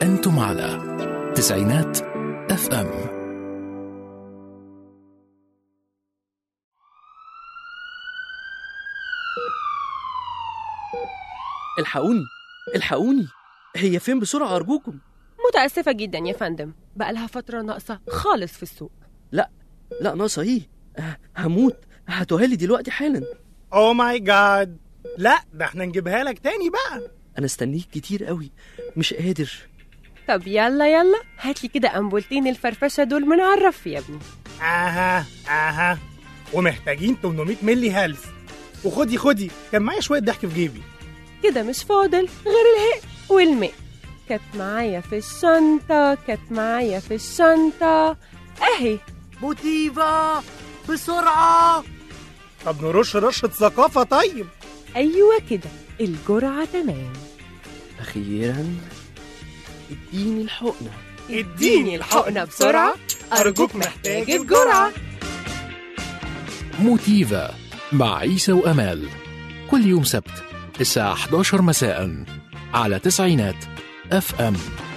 أنتم على تسعينات اف ام الحقوني الحقوني هي فين بسرعة أرجوكم متأسفة جدا يا فندم بقى لها فترة ناقصة خالص في السوق لا لا ناقصة إيه أه، هموت هاتوها لي دلوقتي حالا اوه ماي جاد لا ده احنا نجيبها لك تاني بقى أنا استنيك كتير قوي مش قادر طب يلا يلا هاتلي كده أنبولتين الفرفشة دول من على الرف يا ابني اها اها ومحتاجين 800 ملي هيلث وخدي خدي كان معايا شويه ضحك في جيبي كده مش فاضل غير الهاء والماء كانت معايا في الشنطة كانت معايا في الشنطة أهي موتيفا بسرعة طب نرش رشه ثقافه طيب أيوة كده الجرعة تمام أخيرا اديني الحقنة اديني الحقنة بسرعة أرجوك محتاج الجرعة موتيفا مع عيسى وأمال كل يوم سبت الساعة 11 مساء على تسعينات اف ام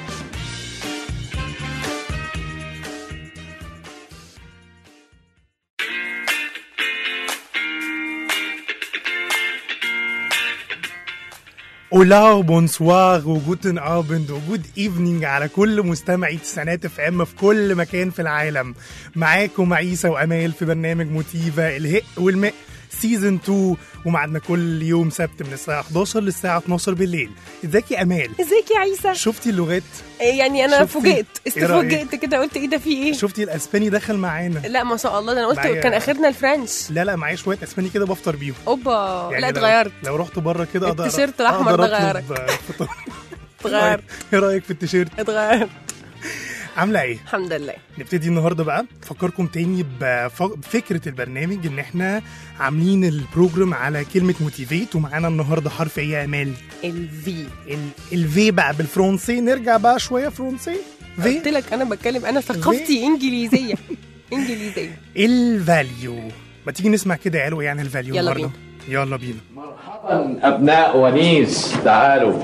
اولا وبونسوار وجوتن ابند وجود ايفنينج على كل مستمعي تسعينات اف ام في كل مكان في العالم معاكم عيسى وامال في برنامج موتيفا الهق والماء سيزون 2 ومعنا كل يوم سبت من الساعه 11 للساعه 12 بالليل ازيك يا امال ازيك يا عيسى شفتي اللغات يعني أنا شفتي؟ فوجئت إيه رأيك؟ استفوجئت كده قلت إيه ده في إيه شفتي الاسباني دخل معانا لا ما شاء الله ده أنا قلت معايا- كان آخرنا الفرنش لا لا معايا شويه اسباني كده بفطر بيهم اوبا لا لو- اتغيرت لو رحت بره كده اقدر التيشيرت الأحمر أقدر ده أطلب، آه، فطار. اتغيرت ايه رايك في التيشيرت اتغيرت عامله ايه الحمد لله نبتدي النهارده بقى نفكركم تاني بف- بفكره البرنامج ان احنا عاملين البروجرام على كلمه موتيفيت ومعانا النهارده حرف ايه يا امال الفي ال- الفي بقى بالفرنسي نرجع بقى شويه فرنسي قلت في لك انا بتكلم انا ثقافتي انجليزيه انجليزيه الفاليو ما تيجي نسمع كده قالوا يعني الفاليو يلا النهارده يلا بينا مرحبا أبناء ونيس تعالوا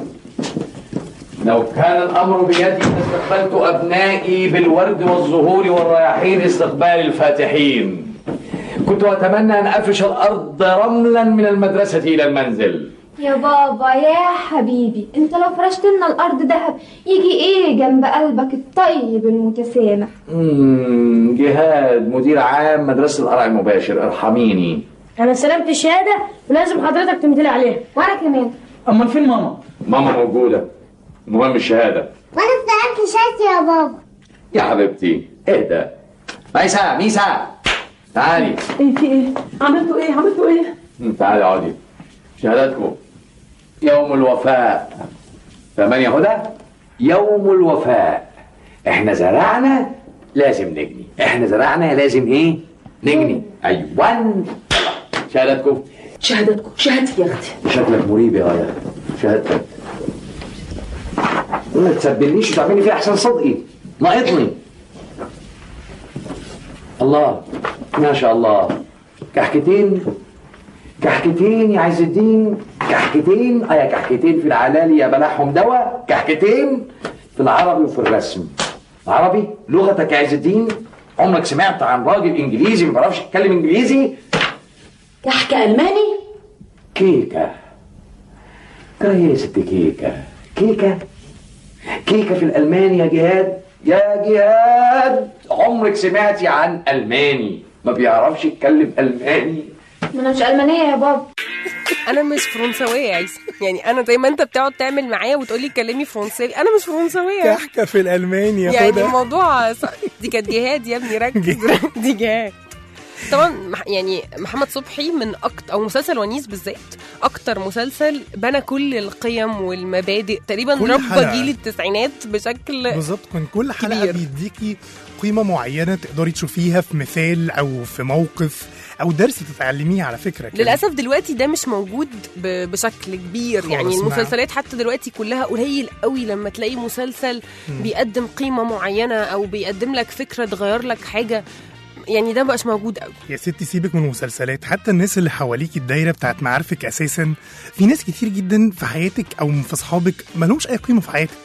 لو كان الأمر بيدي لاستقبلت أبنائي بالورد والزهور والرياحين استقبال الفاتحين كنت أتمنى أن أفرش الأرض رملا من المدرسة إلى المنزل يا بابا يا حبيبي انت لو فرشت لنا الارض دهب يجي ايه جنب قلبك الطيب المتسامح مم، جهاد مدير عام مدرسة القرع المباشر ارحميني انا استلمت الشهاده ولازم حضرتك تمتلي عليها وانا كمان امال فين ماما ماما موجودة المهم الشهادة وانا استلمت شهادتي يا بابا يا حبيبتي اهدى ميسا ميسا تعالي ايه في ايه عملتوا ايه عملتوا ايه مم، تعالي اقعدي شهادتكم يوم الوفاء فمن يا هدى يوم الوفاء احنا زرعنا لازم نجني احنا زرعنا لازم ايه نجني ايوان شهادتكم شهادتكم شهادتي يا اختي شكلك مريب يا غاية شهادتك ما تسبلنيش وتعملي فيها احسن صدقي ناقطني الله ما شاء الله كحكتين كحكتين يا عز الدين كحكتين اه يا كحكتين في العلالي يا بلعهم دواء كحكتين في العربي وفي الرسم عربي لغتك يا عز الدين عمرك سمعت عن راجل انجليزي ما بيعرفش يتكلم انجليزي كحك الماني كيكة ترى ايه يا ست كيكة كيكة كيكة في الألماني يا جهاد يا جهاد عمرك سمعتي عن ألماني ما بيعرفش يتكلم ألماني ما انا مش المانيه يا بابا انا مش فرنساويه يا عيسى يعني انا زي ما انت بتقعد تعمل معايا وتقولي اتكلمي فرنساوي انا مش فرنساويه كحكه في الالماني يا يعني هدى الموضوع ص- دي كانت جهاد يا ابني ركز دي جهاد طبعا مح- يعني محمد صبحي من اكتر او مسلسل ونيس بالذات اكتر مسلسل بنى كل القيم والمبادئ تقريبا كل ربى حلقة. جيل التسعينات بشكل بالظبط كان كل حلقه كبير. بيديكي قيمه معينه تقدري تشوفيها في مثال او في موقف او درس تتعلميه على فكره كده. للاسف دلوقتي ده مش موجود ب- بشكل كبير يعني خالص، نعم. المسلسلات حتى دلوقتي كلها قليل قوي لما تلاقي مسلسل بيقدم قيمه معينه او بيقدم لك فكره تغير لك حاجه يعني ده مبقاش موجود قوي يا ستي سيبك من المسلسلات حتى الناس اللي حواليك الدايره بتاعت معارفك اساسا في ناس كتير جدا في حياتك او في اصحابك ما لهمش اي قيمه في حياتك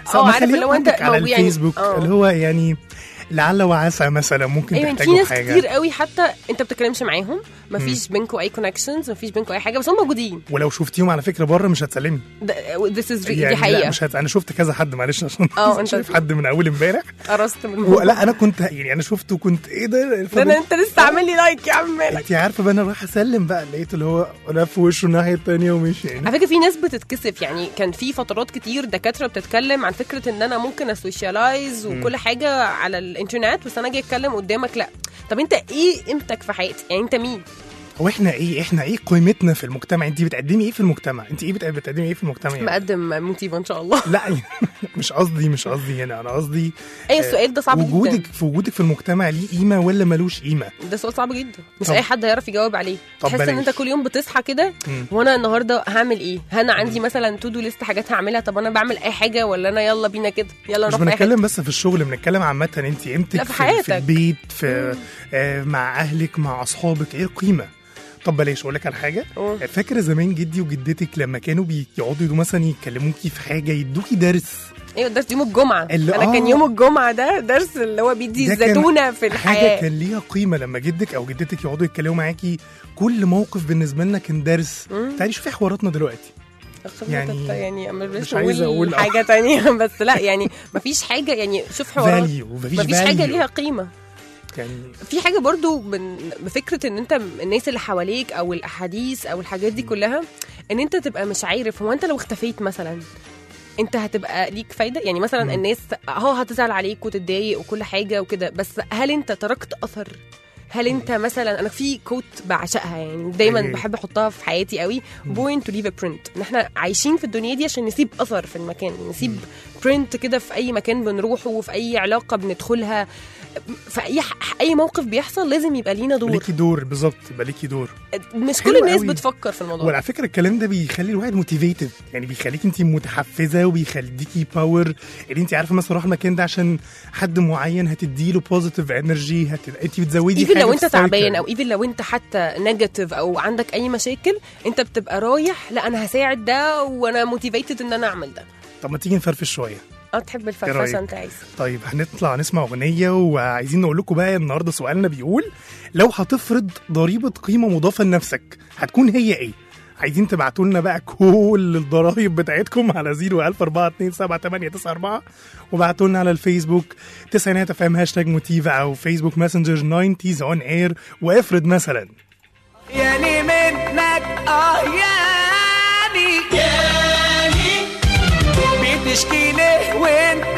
سواء عارف مخليها اللي هو انت عندك على موجود يعني- الفيسبوك اه. اللي هو يعني لعل وعسى مثلا ممكن ايوه في تحتاجوا ناس حاجه كتير قوي حتى انت بتتكلمش معاهم مفيش بينكم اي كونكشنز مفيش بينكم اي حاجه بس هم موجودين ولو شفتيهم على فكره بره مش هتسلمي ذس از يعني دي لا حقيقه مش هت... انا شفت كذا حد معلش عشان اه، انت- شايف حد من اول امبارح قرصت من الموضوع. لا انا كنت يعني انا شفته كنت ايه ده ده انا انت لسه عامل لي لايك يا عم مالك انت عارفه بقى انا رايح اسلم بقى لقيت اللي هو لف وشه الناحيه الثانيه ومشي يعني على فكره في ناس بتتكسف يعني كان في فترات كتير دكاتره بتتكلم عن فكره ان انا ممكن اسوشيالايز وكل حاجه على الانترنت بس انا اجي اتكلم قدامك لا طب انت ايه قيمتك في حياتي يعني انت مين هو احنا ايه احنا ايه قيمتنا في المجتمع انت بتقدمي ايه في المجتمع انت ايه بت- بتقدمي ايه في المجتمع يعني؟ مقدم موتيفا ان شاء الله لا يعني مش قصدي مش قصدي هنا انا قصدي اي السؤال ده صعب وجودك جدا في وجودك في المجتمع ليه قيمه ولا ملوش قيمه ده سؤال صعب جدا مش طب- اي حد هيعرف يجاوب عليه طب تحس ان بلاش. انت كل يوم بتصحى كده مم. وانا النهارده هعمل ايه انا عندي مثلا تو دو ليست حاجات هعملها طب انا بعمل اي حاجه ولا انا يلا بينا كده يلا مش نروح في اي حاجه بنتكلم بس في الشغل بنتكلم عامه انت قيمتك لا، في في, حياتك. في البيت في آه مع اهلك مع اصحابك ايه القيمه طب بلاش اقول لك على حاجه قول. فاكره زمان جدي وجدتك لما كانوا بيقعدوا يدوا مثلا يكلموكي في حاجه يدوكي درس ايوه درس يوم الجمعه اللي- انا كان آه. يوم الجمعه ده درس اللي هو بيدي ده كان الزتونه في حاجه الحياه كان ليها قيمه لما جدك او جدتك يقعدوا يتكلموا معاكي كل موقف بالنسبه لنا كان درس مم. تعالي شوفي حواراتنا دلوقتي يعني يعني يعني مش مش عايزة نقول أقول- حاجه تانية بس لا يعني مفيش حاجه يعني شوف حوارات فاليو مفيش مفيش حاجه value. ليها قيمه يعني في حاجه برضو من بفكره ان انت الناس اللي حواليك او الاحاديث او الحاجات دي كلها ان انت تبقى مش عارف هو انت لو اختفيت مثلا انت هتبقى ليك فايده يعني مثلا مم. الناس اه هتزعل عليك وتتضايق وكل حاجه وكده بس هل انت تركت اثر هل انت مثلا انا في كوت بعشقها يعني دايما أيه. بحب احطها في حياتي قوي بوينت تو ليف ا برنت ان احنا عايشين في الدنيا دي عشان نسيب اثر في المكان نسيب برنت كده في اي مكان بنروحه وفي اي علاقه بندخلها في اي اي موقف بيحصل لازم يبقى لينا دور ليكي دور بالظبط يبقى ليكي دور مش حلو كل الناس قوي. بتفكر في الموضوع وعلى فكره الكلام ده بيخلي الواحد موتيفيتد يعني بيخليك انت متحفزه وبيخليكي باور اللي انت عارفه مثلا راح المكان ده عشان حد معين هتدي له بوزيتيف انرجي هت... انت بتزودي ايفن حاجه لو في انت السايكل. تعبان او ايفن لو انت حتى نيجاتيف او عندك اي مشاكل انت بتبقى رايح لا انا هساعد ده وانا موتيفيتد ان انا اعمل ده طب ما تيجي نفرفش شويه اه تحب إيه الفرفشه رأيك؟ انت عايز طيب هنطلع نسمع اغنيه وعايزين نقول لكم بقى النهارده سؤالنا بيقول لو هتفرض ضريبه قيمه مضافه لنفسك هتكون هي ايه عايزين تبعتوا لنا بقى كل الضرايب بتاعتكم على 014278994 وبعتوا لنا على الفيسبوك تسعينات اف ام هاشتاج موتيفا او فيسبوك ماسنجر 90 اون اير وافرض مثلا ياني منك اه ياني ياني بتشكي ليه وانت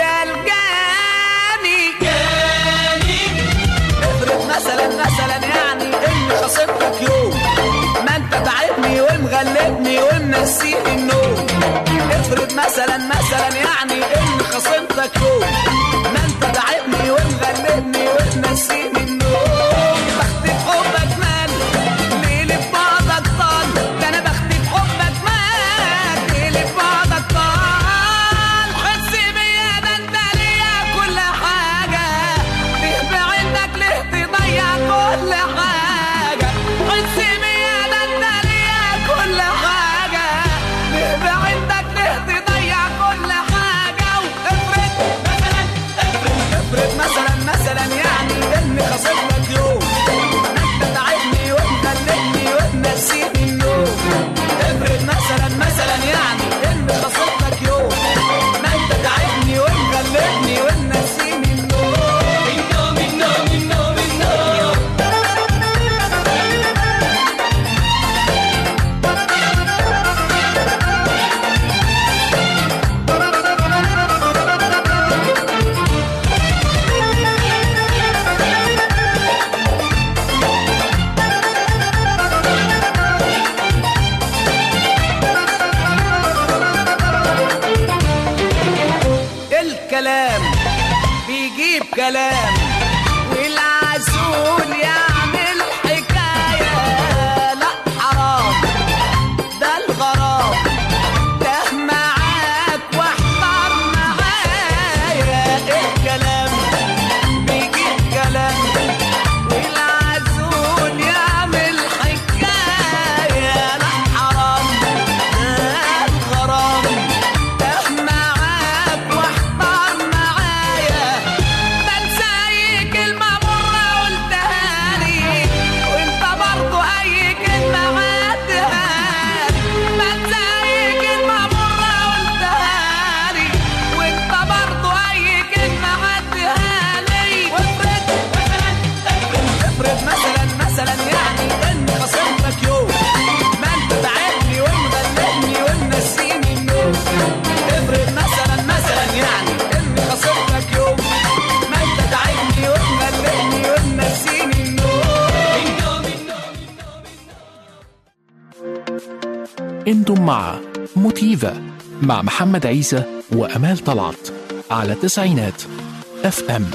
الجاني ياني افرض مثلا مثلا يعني اني خصمتك يوم ما انت تعبني ومغلبني ومنسيني النوم افرض مثلا مثلا يعني اني خصمتك يوم ما انت تعبني ومغلبني ومنسيني النوم بختي بحبك مال ليلي ببعضك طال ده انا بختي بحبك مال ليلي ببعضك طال حس بيا ده انت ليا كل حاجه ليه بعينك ليه تضيع كل حاجه حس بيا ده انت ليا كل حاجه ليه بعينك ليه تضيع كل حاجه وافرض مثلا افرض افرض مثلا مثلا يعني اني خصمتك يوم ما انت تعبني ومغلبني ومنسيني النوم افرض مثلا مثلا يعني اني خصمتك يوم ما انت تعبني ومغلبني ومنسيني النوم النوم النوم النوم النوم الكلام بيجيب كلام والعسول يعمل حكاية لا حرام ده الغرام ده معاك واحضر معايا الكلام بيجيب كلام والعسول يعمل حكاية لا حرام ده الغرام ده معاك واحضر كنتم مع موتيفا مع محمد عيسى وأمال طلعت على تسعينات اف ام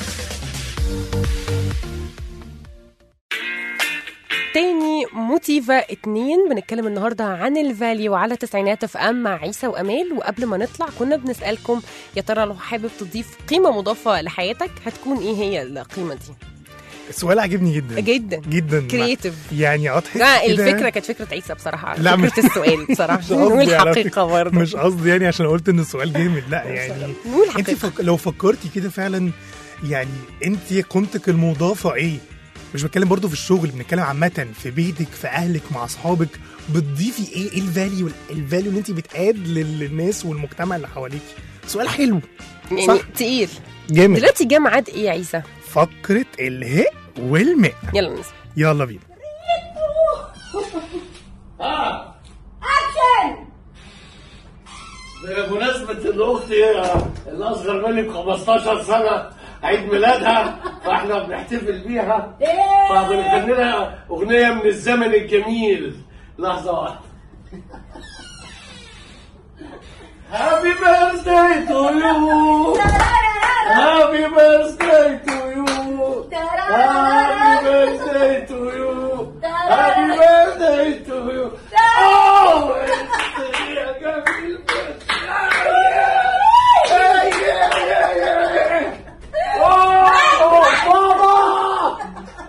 تاني موتيفا اتنين بنتكلم النهارده عن الفاليو على تسعينات اف ام مع عيسى وامال وقبل ما نطلع كنا بنسالكم يا ترى لو حابب تضيف قيمه مضافه لحياتك هتكون ايه هي القيمه دي؟ السؤال عجبني جدا جدا جدا كرييتيف يعني اضحك لا كده. الفكره كانت فكره عيسى بصراحه لا، مش- فكره السؤال بصراحه مش نقول قصدي على الحقيقه فكرة. برضه مش قصدي يعني عشان قلت ان السؤال جامد لا يعني نقول انت الحقيقه فك... لو فكرتي كده فعلا يعني انت قيمتك المضافه ايه مش بتكلم برضو في الشغل بنتكلم عامه في بيتك في اهلك مع اصحابك بتضيفي ايه ايه الفاليو الفاليو اللي انت بتاد للناس والمجتمع اللي حواليك سؤال حلو يعني صح. تقيل جامد دلوقتي جه ميعاد ايه يا عيسى؟ فقره الهاء والماء يلا نسمع يلا بينا بمناسبة إن أختي اللي أصغر مني ب 15 سنة عيد ميلادها فإحنا بنحتفل بيها فبنغني لها أغنية من الزمن الجميل لحظة واحدة Happy birthday to you Happy birthday to you Happy birthday to you Happy birthday to you Oh it's يا جميل Yeah, yeah, yeah, yeah, yeah. Oh, بابا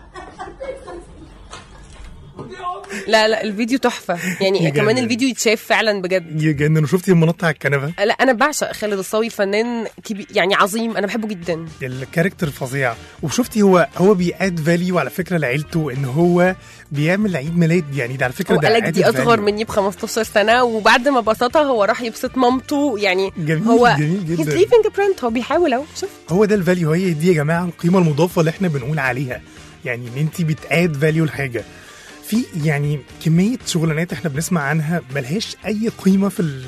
لا لا الفيديو تحفه يعني يجنن. كمان الفيديو يتشاف فعلا بجد يجنن وشفتي المنطقه على الكنبه لا انا بعشق خالد الصاوي فنان كبير يعني عظيم انا بحبه جدا الكاركتر فظيع وشفتي هو هو بياد فاليو على فكره لعيلته ان هو بيعمل عيد ميلاد يعني ده على فكره هو ده قالك دي added اصغر value. مني ب 15 سنه وبعد ما بسطها هو راح يبسط مامته يعني جميل هو جميل he's جدا leaving a print هو بيحاول اهو شوف هو ده الفاليو هي دي يا جماعه القيمه المضافه اللي احنا بنقول عليها يعني ان انت بتاد فاليو لحاجه في يعني كميه شغلانات احنا بنسمع عنها ملهاش اي قيمه في ال-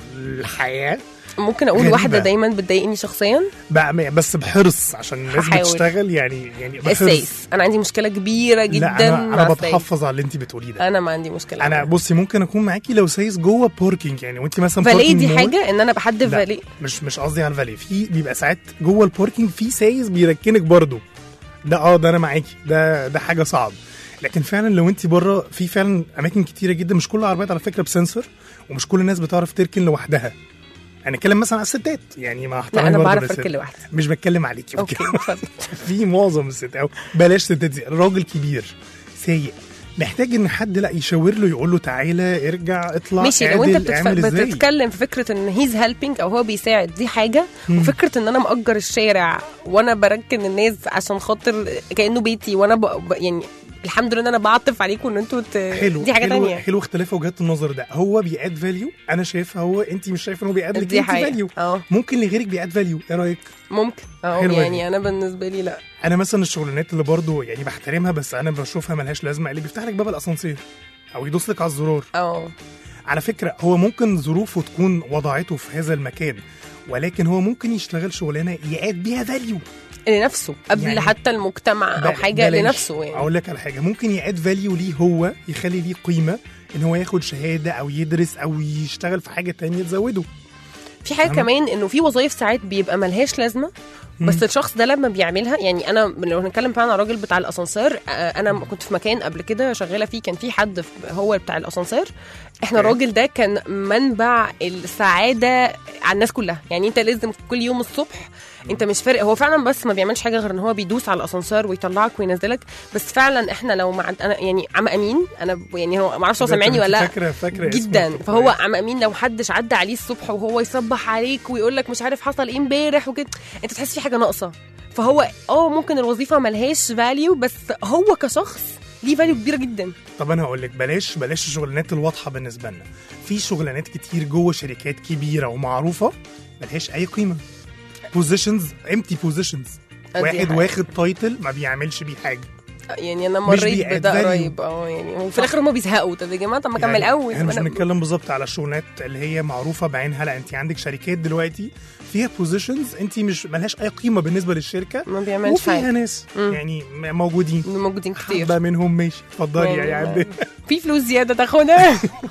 الحياه ممكن اقول غريبة. واحده دايما بتضايقني شخصيا بقى بس بحرص عشان الناس هحاول. بتشتغل يعني يعني بحرص السايس انا عندي مشكله كبيره جدا لا انا مع انا السايس. بتحفظ على اللي انت بتقوليه ده انا ما عندي مشكله انا بصي ممكن اكون معاكي لو سايس جوه باركينج يعني وانت مثلا فاليه باركينج دي مول. حاجه ان انا بحدد لا فاليه مش مش قصدي على الفالي في بيبقى ساعات جوه الباركينج في سايس بيركنك برضو ده اه ده انا معاكي ده ده حاجه صعب لكن فعلا لو انت بره في فعلا اماكن كتيره جدا مش كل العربيات على فكره بسنسور ومش كل الناس بتعرف تركن لوحدها هنتكلم مثلا على الستات يعني مع لا احترامي انا برضو بعرف للست. اركن لوحدي مش بتكلم عليكي اوكي بتكلم- اتفضل في معظم الستات او بلاش ستات دي راجل كبير سايق محتاج ان حد لا يشاور له يقول له تعالى ارجع اطلع ماشي لو انت اعدل، بتتف... اعمل ازاي بتتكلم في فكره ان هيز هيلبينج او هو بيساعد دي حاجه مم. وفكره ان انا مأجر الشارع وانا بركن الناس عشان خاطر كانه بيتي وانا ب... ب... يعني الحمد لله ان انا بعطف عليكم ان انتوا ت... حلو دي حاجه حلو تانية حلو اختلاف وجهات النظر ده هو بياد فاليو انا شايفها هو انت مش شايفه ان هو بياد لك دي انت حقيقة. فاليو اه ممكن لغيرك بياد فاليو ايه رايك ممكن اه حلوة يعني دي. انا بالنسبه لي لا انا مثلا الشغلانات اللي برضو يعني بحترمها بس انا بشوفها ملهاش لازمه اللي بيفتح لك باب الاسانسير او يدوس لك على الزرار اه على فكره هو ممكن ظروفه تكون وضعته في هذا المكان ولكن هو ممكن يشتغل شغلانه يقاد بيها فاليو لنفسه قبل يعني حتى المجتمع او ب- حاجه بلاش. لنفسه يعني اقول لك على حاجه ممكن يقاد فاليو ليه هو يخلي ليه قيمه ان هو ياخد شهاده او يدرس او يشتغل في حاجه تانية تزوده في حاجه فاهمة؟ كمان انه في وظايف ساعات بيبقى ملهاش لازمه بس الشخص ده لما بيعملها يعني انا لو هنتكلم فعلا على الراجل بتاع الاسانسير آه، انا كنت في مكان قبل كده شغاله فيه كان في حد في- هو بتاع الاسانسير احنا أوكي. الراجل ده كان منبع السعاده على الناس كلها يعني انت لازم كل يوم الصبح انت مش فارق هو فعلا بس ما بيعملش حاجه غير ان هو بيدوس على الاسانسير ويطلعك وينزلك بس فعلا احنا لو مع انا يعني عم امين انا ب- يعني هو ما اعرفش هو ده سامعني أنت ولا لا فاكره فاكره اسمه جدا كنت فهو كويس. عم امين لو حدش عدى عليه الصبح وهو يصبح عليك ويقول لك مش عارف حصل ايه امبارح وكده انت تحس في حاجه ناقصه فهو اه ممكن الوظيفه ملهاش فاليو بس هو كشخص ليه فاليو كبيره جدا طب انا هقول لك بلاش بلاش الشغلانات الواضحه بالنسبه لنا في شغلانات كتير جوه شركات كبيره ومعروفه ملهاش اي قيمه بوزيشنز امتي بوزيشنز دي واحد حقيقة. واخد تايتل ما بيعملش بيه حاجه يعني انا مش مريت بيأد بده value. قريب اه يعني وفي الاخر هم بيزهقوا طب يا جماعه طب ما كمل يعني اول احنا مش وأنا- بنتكلم بالظبط على الشغلانات اللي هي معروفه بعينها لا انت عندك شركات دلوقتي فيها بوزيشنز انت مش ملهاش اي قيمه بالنسبه للشركه ما بيعملش وفيها حاجه ناس مم. يعني م- موجودين موجودين كتير حبه منهم ماشي اتفضلي يا يعني عبد في فلوس زياده تاخدها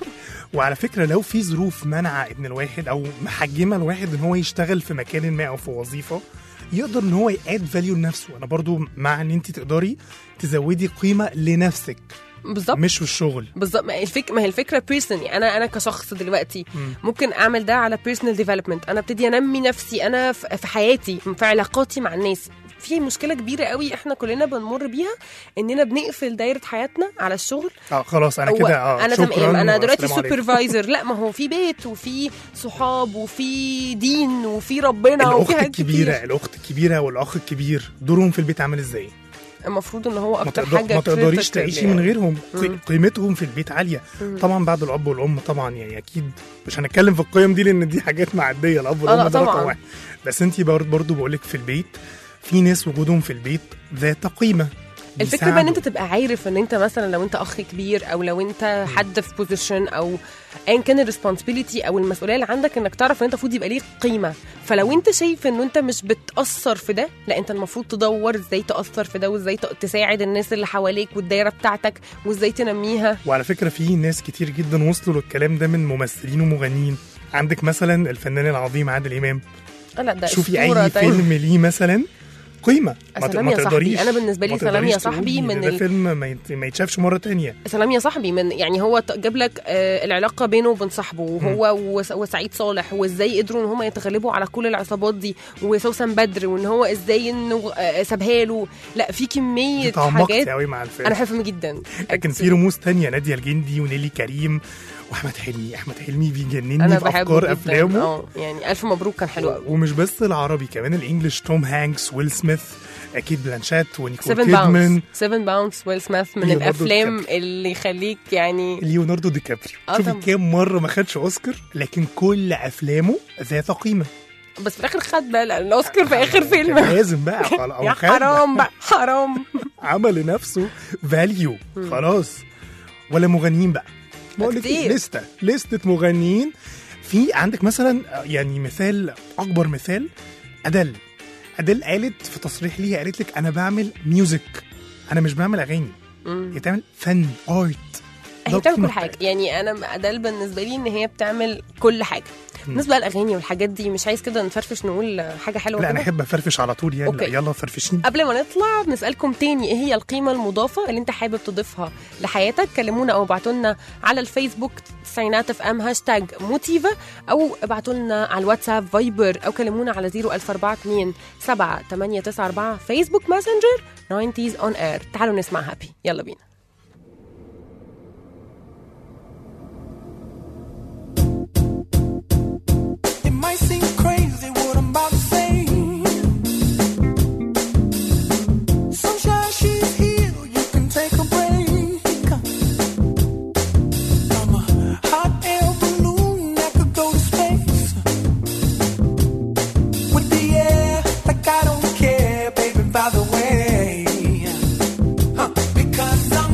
وعلى فكره لو في ظروف منع ان الواحد او محجمه الواحد ان هو يشتغل في مكان ما او في وظيفه يقدر ان هو ياد فاليو لنفسه انا برضو مع ان انت تقدري تزودي قيمه لنفسك بالظبط مش في الشغل بالظبط ما هي الفكره ما هي الفكره بيرسونالي انا انا كشخص دلوقتي ممكن اعمل ده على بيرسونال ديفلوبمنت انا ابتدي انمي نفسي انا في في حياتي في علاقاتي مع الناس في مشكله كبيره قوي احنا كلنا بنمر بيها اننا بنقفل دايره حياتنا على الشغل اه خلاص انا هو كده اه انا شكراً تمام انا دلوقتي والسلام عليكم. سوبرفايزر لا ما هو في بيت وفي صحاب وفي دين وفي ربنا الاخت وفي حاجات الكبيره كتير الاخت الكبيره والاخ الكبير دورهم في البيت عامل ازاي المفروض ان هو ما, اكتر تقدر حاجه ما تقدريش critical تعيشي يعني. من غيرهم قي- مم. قيمتهم في البيت عاليه مم. طبعا بعد الاب والام طبعا يعني اكيد مش هنتكلم في القيم دي لان دي حاجات معديه الاب آه، لا والام ده رقم طبعاً. واحد بس انت برضه بقول لك في البيت في ناس وجودهم في البيت ذات قيمه الفكره بقى ان بيساعدوا. انت تبقى عارف ان انت مثلا لو انت اخ كبير او لو انت حد في بوزيشن او ايا كان الريسبونسبيلتي او المسؤوليه اللي عندك انك تعرف ان انت المفروض يبقى ليك قيمه فلو انت شايف ان انت مش بتاثر في ده لا انت المفروض تدور ازاي تاثر في ده وازاي ت- تساعد الناس اللي حواليك والدايره بتاعتك وازاي تنميها وعلى فكره في ناس كتير جدا وصلوا للكلام ده من ممثلين ومغنيين عندك مثلا الفنان العظيم عادل امام آه لا ده شوفي أسطورة اي تانية. فيلم ليه مثلا قيمه ما ت- سلام ما يا صاحبي. تقدريش أنا بالنسبة لي ما سلام يا تقدريش صاحبي تقولي من إن ده ال- فيلم ما يت- ما يتشافش مره تانية سلام يا صاحبي من يعني هو ت- جاب لك آه العلاقه بينه وبين صاحبه وهو وس- وسعيد صالح وازاي قدروا ان هم يتغلبوا على كل العصابات دي وسوسن بدر وان هو ازاي انه آه سابها له لا في كميه تعمقت حاجات قوي مع الفيلم انا بحب الفيلم جدا لكن في رموز تانية نادية الجندي ونيلي كريم واحمد حلمي احمد حلمي بيجنني انا في بحبه افكار جدا افلامه اه يعني الف مبروك كان حلو قوي ومش بس العربي كمان الانجليش توم هانكس ويل سميث اكيد بلانشات ونيكول 7 كيدمان باونز 7 باونز ويل سميث من ليوناردو الافلام اللي يخليك يعني ليوناردو دي كابريو آه شوفي طبعا. كام مره ما خدش اوسكار لكن كل افلامه ذات قيمه بس في الاخر خد بقى الاوسكار في اخر فيلم كان لازم بقى خلاص أو يا خد. حرام بقى حرام عمل لنفسه فاليو خلاص ولا مغنيين بقى بقول لك كتير. لسته لسته مغنيين في عندك مثلا يعني مثال اكبر مثال ادل ادل قالت في تصريح ليها قالت لك انا بعمل ميوزك انا مش بعمل اغاني مم. هي بتعمل فن ارت هي بتعمل كل حاجه يعني انا ادال بالنسبه لي ان هي بتعمل كل حاجه بالنسبه للاغاني والحاجات دي مش عايز كده نفرفش نقول حاجه حلوه لا انا كده؟ احب افرفش على طول يعني أوكي. يلا فرفشيني قبل ما نطلع بنسالكم تاني ايه هي القيمه المضافه اللي انت حابب تضيفها لحياتك كلمونا او ابعتوا لنا على الفيسبوك تسعينات اف ام هاشتاج موتيفا او ابعتوا لنا على الواتساب فايبر او كلمونا على 01427 7894 فيسبوك ماسنجر 90s اون اير تعالوا نسمع هابي يلا بينا It might seem crazy what I'm about to say. Sunshine, she's here. You can take a break. I'm a hot air balloon that could go to space. With the air, like I don't care, baby. By the way, huh. because I'm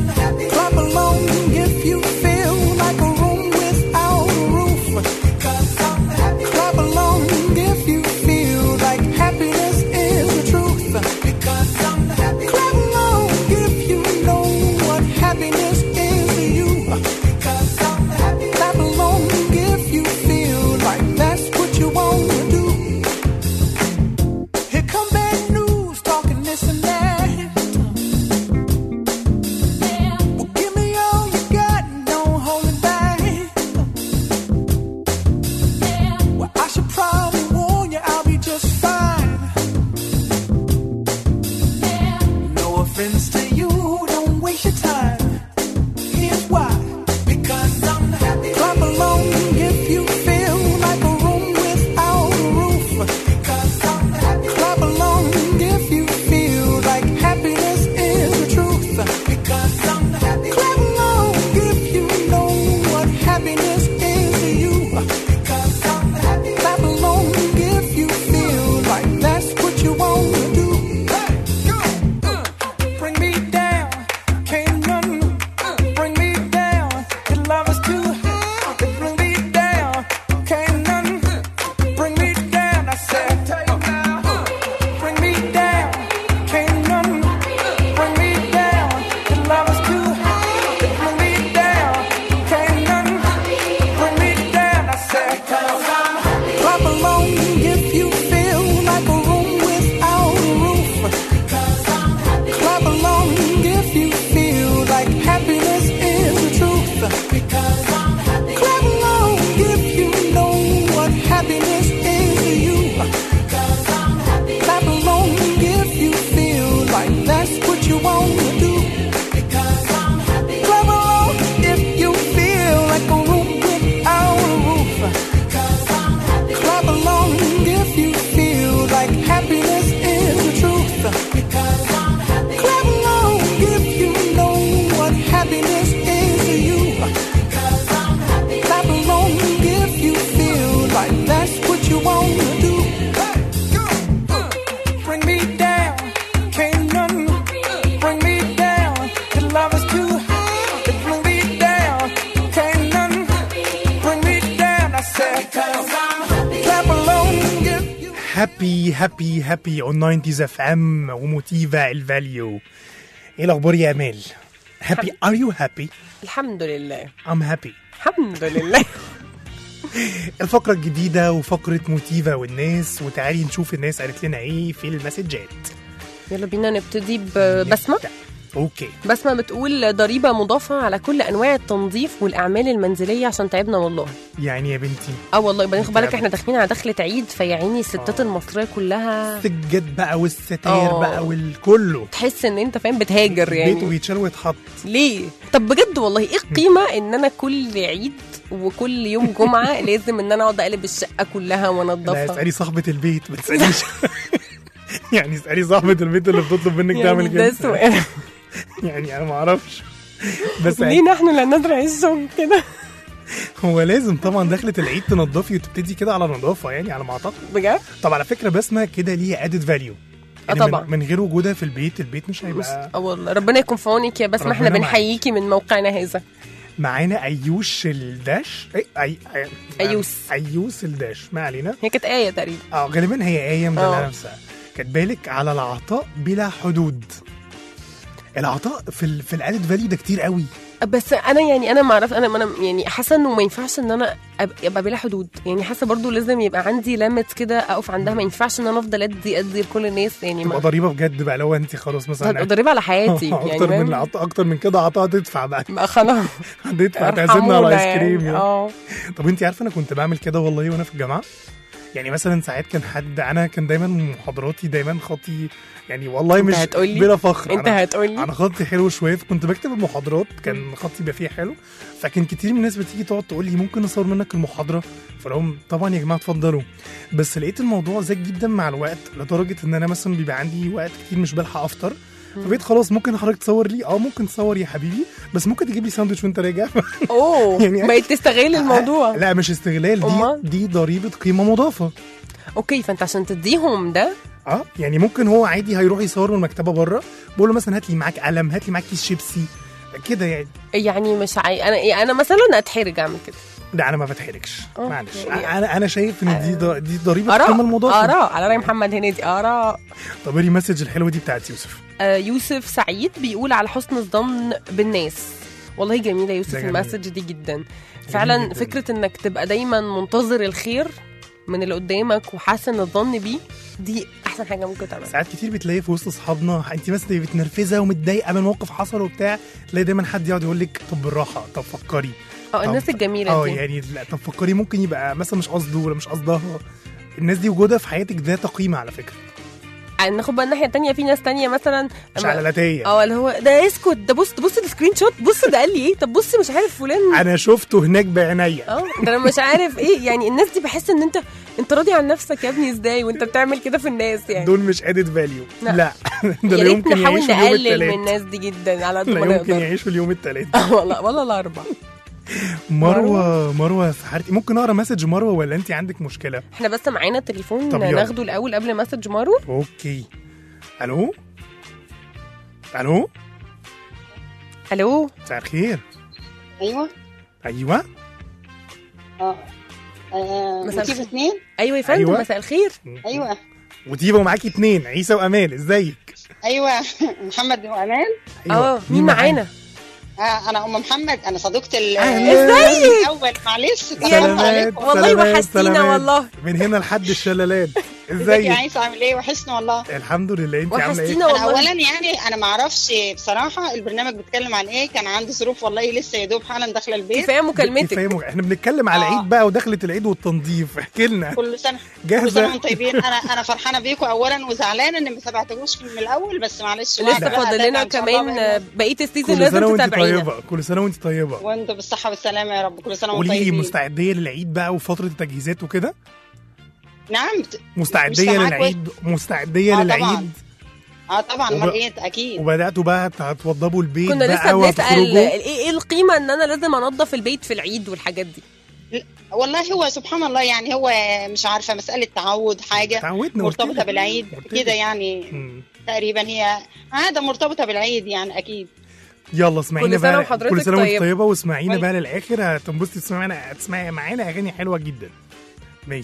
هابي هابي هابي اون 90s اف ام وموتيفا الفاليو ايه الاخبار يا امال هابي ار يو هابي الحمد لله ام هابي الحمد لله الفقرة الجديدة وفقرة موتيفا والناس وتعالي نشوف الناس قالت لنا ايه في المسجات يلا بينا نبتدي ببسمة اوكي بسمة بتقول ضريبة مضافة على كل أنواع التنظيف والأعمال المنزلية عشان تعبنا والله يعني يا بنتي اه والله بعدين خد بالك تعبنا. احنا داخلين على دخلة عيد فيا عيني الستات آه. المصرية كلها السجاد بقى والستاير آه. بقى والكله تحس ان انت فاهم بتهاجر بيته يعني بيتشال ويتحط ليه طب بجد والله ايه القيمة ان انا كل عيد وكل يوم جمعة لازم ان انا اقعد اقلب الشقة كلها لا وانضفها اسألي صاحبة البيت ما تسأليش يعني اسألي صاحبة البيت اللي بتطلب منك يعني تعمل ده كده سؤال يعني انا ما اعرفش بس ليه نحن لا ندرع الشغل كده هو لازم طبعا دخلة العيد تنضفي وتبتدي كده على نظافة يعني على ما اعتقد بجد طب على فكرة بسمة كده ليها ادد فاليو آه طبعا. من, من غير وجودها في البيت البيت مش هيبقى اه والله ربنا يكون في عونك يا بسمة احنا ربنا بنحييكي من موقعنا هذا معانا ايوش الداش اي اي أي- أيوس. ايوس الداش ما علينا هي كانت آية تقريبا اه غالبا هي ايه مدلعه آه. نفسها كاتبالك على العطاء بلا حدود العطاء في ال في الادد فاليو ده كتير قوي بس انا يعني انا ما اعرف انا انا يعني حاسه انه ما ينفعش ان انا أب- ابقى بلا حدود يعني حاسه برضو لازم يبقى عندي ليميت كده اقف عندها ما ينفعش ان انا افضل ادي ادي لكل الناس يعني تبقى ما ضريبه بجد بقى لو انت خلاص مثلا هتبقى ضريبه على حياتي يعني اكتر من فاهم؟ عطاء اكتر من كده عطاء تدفع بقى بقى خلاص هتدفع تعزمنا ارحمونا على ايس كريم يعني. يعني. اه طب انت عارفه انا كنت بعمل كده والله وانا في الجامعه يعني مثلا ساعات كان حد انا كان دايما محاضراتي دايما خطي يعني والله انت مش هتقولي؟ بلا فخر انت أنا- هتقولي انا خطي حلو شويه فكنت بكتب المحاضرات كان خطي بيبقى فيه حلو فكان كتير من الناس بتيجي تقعد تقول لي ممكن نصور منك المحاضره فلهم طبعا يا جماعه اتفضلوا بس لقيت الموضوع زاد جدا مع الوقت لدرجه ان انا مثلا بيبقى عندي وقت كتير مش بلحق افطر فبقيت خلاص ممكن حضرتك تصور لي اه ممكن تصور يا حبيبي بس ممكن تجيب لي ساندوتش وانت راجع اوه يعني- بقيت تستغل الموضوع لا مش استغلال دي أمال؟ دي ضريبه قيمه مضافه اوكي فانت عشان تديهم ده اه يعني ممكن هو عادي هيروح يصور من المكتبه بره بقول له مثلا هات لي معاك قلم هات لي معاك كيس شيبسي كده يعني يعني مش عاي... انا يعني انا مثلا اتحرج اعمل كده لا انا ما بتحرجش آه، معلش يعني- انا انا شايف ان دي ض- دي ضريبه القيمه اراء المضافه اراء على راي محمد هنيدي اراء طب ايه المسج الحلوه دي بتاعت يوسف آه، يوسف سعيد بيقول على حسن الظن بالناس والله جميله يوسف ده جميل. المسج دي جدا فعلا جدا. فكره انك تبقى دايما منتظر الخير من اللي قدامك وحاسن الظن بيه دي احسن حاجه ممكن تعملها ساعات كتير بتلاقي في وسط اصحابنا انت مثلا تبقي متنرفزه ومتضايقه من موقف حصل وبتاع تلاقي دايما حد يقعد يقول لك طب بالراحه طب فكري اه طب- الناس الجميله اه دي يعني لا طب فكري ممكن يبقى مثلا مش قصده ولا مش قصدها الناس دي وجودها في حياتك ذات قيمه على فكره يعني ناخد بقى الناحيه التانيه في ناس تانيه مثلا مش أما- على لاتيه اه اللي هو ده اسكت ده بص بص السكرين شوت بص ده قال لي ايه طب بص مش عارف فلان انا شفته هناك بعينيا اه ده انا مش عارف ايه يعني الناس دي بحس ان انت انت راضي عن نفسك يا ابني ازاي وانت بتعمل كده في الناس يعني دول مش ادد فاليو لا. لا ده يا لا ريت يمكن نحاول يعيشوا اليوم نقلل من التلات الناس دي جدا على قد ما لا يمكن نقدر يعيشوا اليوم التلات اه والله ولا الاربع مروه مروه في حارتي ممكن اقرا مسج مروه ولا انت عندك مشكله احنا بس معانا تليفون طب يلا. ناخده الاول قبل مسج مارو اوكي الو الو الو مساء الخير ايوه ايوه اه آه، مساء موتيف الخير. اثنين ايوه يا فندم أيوة. مساء الخير ايوه وتيبا ومعاكي اتنين عيسى وامال ازيك ايوه محمد وامان اه مين معانا آه انا ام محمد انا صديقه ال أهلاً. ازيك؟ الاول معلش سلامات. السلام عليكم والله سلامات، وحشتينا سلامات. والله. من هنا لحد الشلالات ازيك يا ازيك عيسى عامل ايه وحشني والله الحمد لله انت عامله ايه وحشتينا انا والله اولا يعني انا ما اعرفش بصراحه البرنامج بيتكلم عن ايه كان عندي ظروف والله لسه يا دوب حالا داخله البيت كفايه مكالمتك كفاية مج- احنا بنتكلم على آه. العيد بقى ودخلة العيد والتنظيف احكي لنا كل سنه كل جاهزة؟ سنه وانتم طيبين انا انا فرحانه بيكم اولا وزعلانه اني ما تابعتكوش من الاول بس معلش لسه وعد بقى فاضل أتابع لنا إن شاء الله كمان بإذن آه، الله. بقيه السيزون كل سنة لازم وانت تتابعينا طيبة كل سنة وانت طيبة وانتم بالصحه والسلامه يا رب كل سنه وانتم قولي لي طيبين مستعدية للعيد بقى وفترة التجهيزات وكده نعم بت- مستعدية سامعاك للعيد مستعدية آه، للعيد طبعاً. اه طبعا وب- امال ايه اكيد وبدأتوا بقى هتوضبوا البيت كنا بقى لسه بنسال وهتخرجوا ايه ايه القيمه ان انا لازم انظف البيت في العيد والحاجات دي والله هو سبحان الله يعني هو مش عارفه مساله تعود حاجه تعودنا قلت مرتبطه لك. بالعيد قلت لك. كده يعني مم. تقريبا هي عاده مرتبطه بالعيد يعني اكيد يلا اسمعينا كل سنة بقى وحضرتك كل سنة وانت طيبة. طيبة واسمعينا طيب. بقى للآخر هتنبسطي تسمعي معانا تسمعي معانا أغاني حلوة جدا ماشي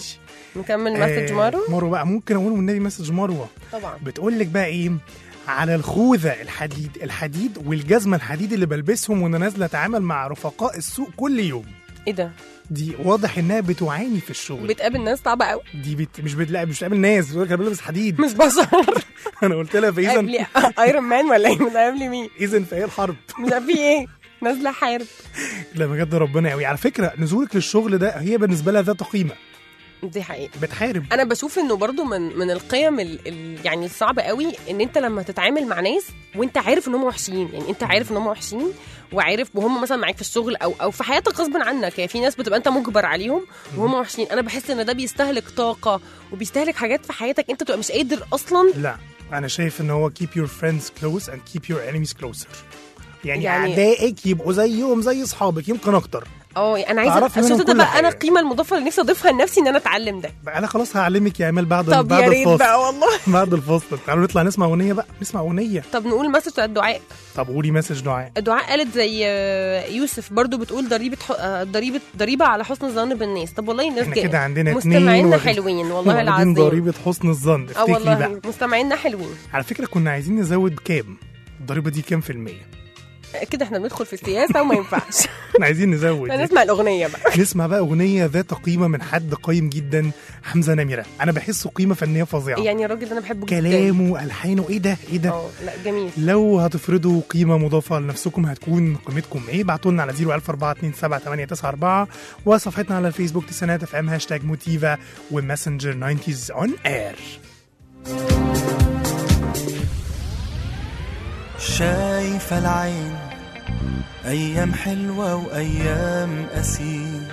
نكمل مسج آه، مارو مروه بقى ممكن اقول والنبي مسج مروه طبعا بتقول لك بقى ايه على الخوذه الحديد الحديد والجزمه الحديد اللي بلبسهم وانا نازله اتعامل مع رفقاء السوق كل يوم ايه ده دي واضح انها بتعاني في الشغل بتقابل ناس صعبه قوي دي بت... مش بتلاقي مش بتقابل ناس بتقول لك انا بلبس حديد مش بشر انا قلت لها فاذا قبلي ايرون مان ولا ايه من قبل مين اذا فهي الحرب مش في ايه نازله حارب لا بجد ربنا قوي على فكره نزولك للشغل ده هي بالنسبه لها ذات قيمه دي حقيقه بتحارب انا بشوف انه برضو من من القيم ال ال يعني الصعبه قوي ان انت لما تتعامل مع ناس وانت عارف ان هم وحشين يعني انت عارف ان هم وحشين وعارف وهم مثلا معاك في الشغل او او في حياتك غصب عنك يعني في ناس بتبقى انت مجبر عليهم وهم وحشين انا بحس ان ده بيستهلك طاقه وبيستهلك حاجات في حياتك انت تبقى مش قادر اصلا لا انا شايف ان هو keep your friends close and keep your enemies closer يعني, يعني- يعني اعدائك يبقوا زيهم زي اصحابك يمكن اكتر اه انا عايزه تعرفي منهم شفت ده كل بقى انا حاجة. القيمه المضافه اللي نفسي اضيفها لنفسي ان انا اتعلم ده بقى انا خلاص هعلمك يا امال بعد طب بعد يا ريت الفاصل بقى والله بعد الفاصل تعالوا نطلع نسمع اغنيه بقى نسمع اغنيه طب نقول مسج بتاع الدعاء طب قولي مسج دعاء دعاء قالت زي آه، يوسف برضو بتقول ضريبه ح- آه، ضريبه ضريبه على حسن الظن بالناس طب والله الناس احنا دي كده عندنا اتنين مستمعينا واخد- حلوين والله واخدين العظيم ضريبه حسن الظن اه افتكري والله بقى مستمعينا حلوين على فكره كنا عايزين نزود كام الضريبه دي كام في المية كده احنا بندخل في السياسه وما ينفعش احنا عايزين نزود نسمع الاغنيه بقى نسمع بقى اغنيه ذات قيمه من حد قيم جدا حمزه نمره انا بحسه قيمه فنيه فظيعه يعني الراجل ده انا بحبه جدا كلامه الحانه ايه ده ايه ده اه لا جميل لو هتفرضوا قيمة مضافة لنفسكم هتكون قيمتكم ايه؟ ابعتوا لنا على 01427 وصفحتنا على الفيسبوك تسعينات اف ام هاشتاج موتيفا وماسنجر 90s اون اير شايفة العين أيام حلوة وأيام قسيم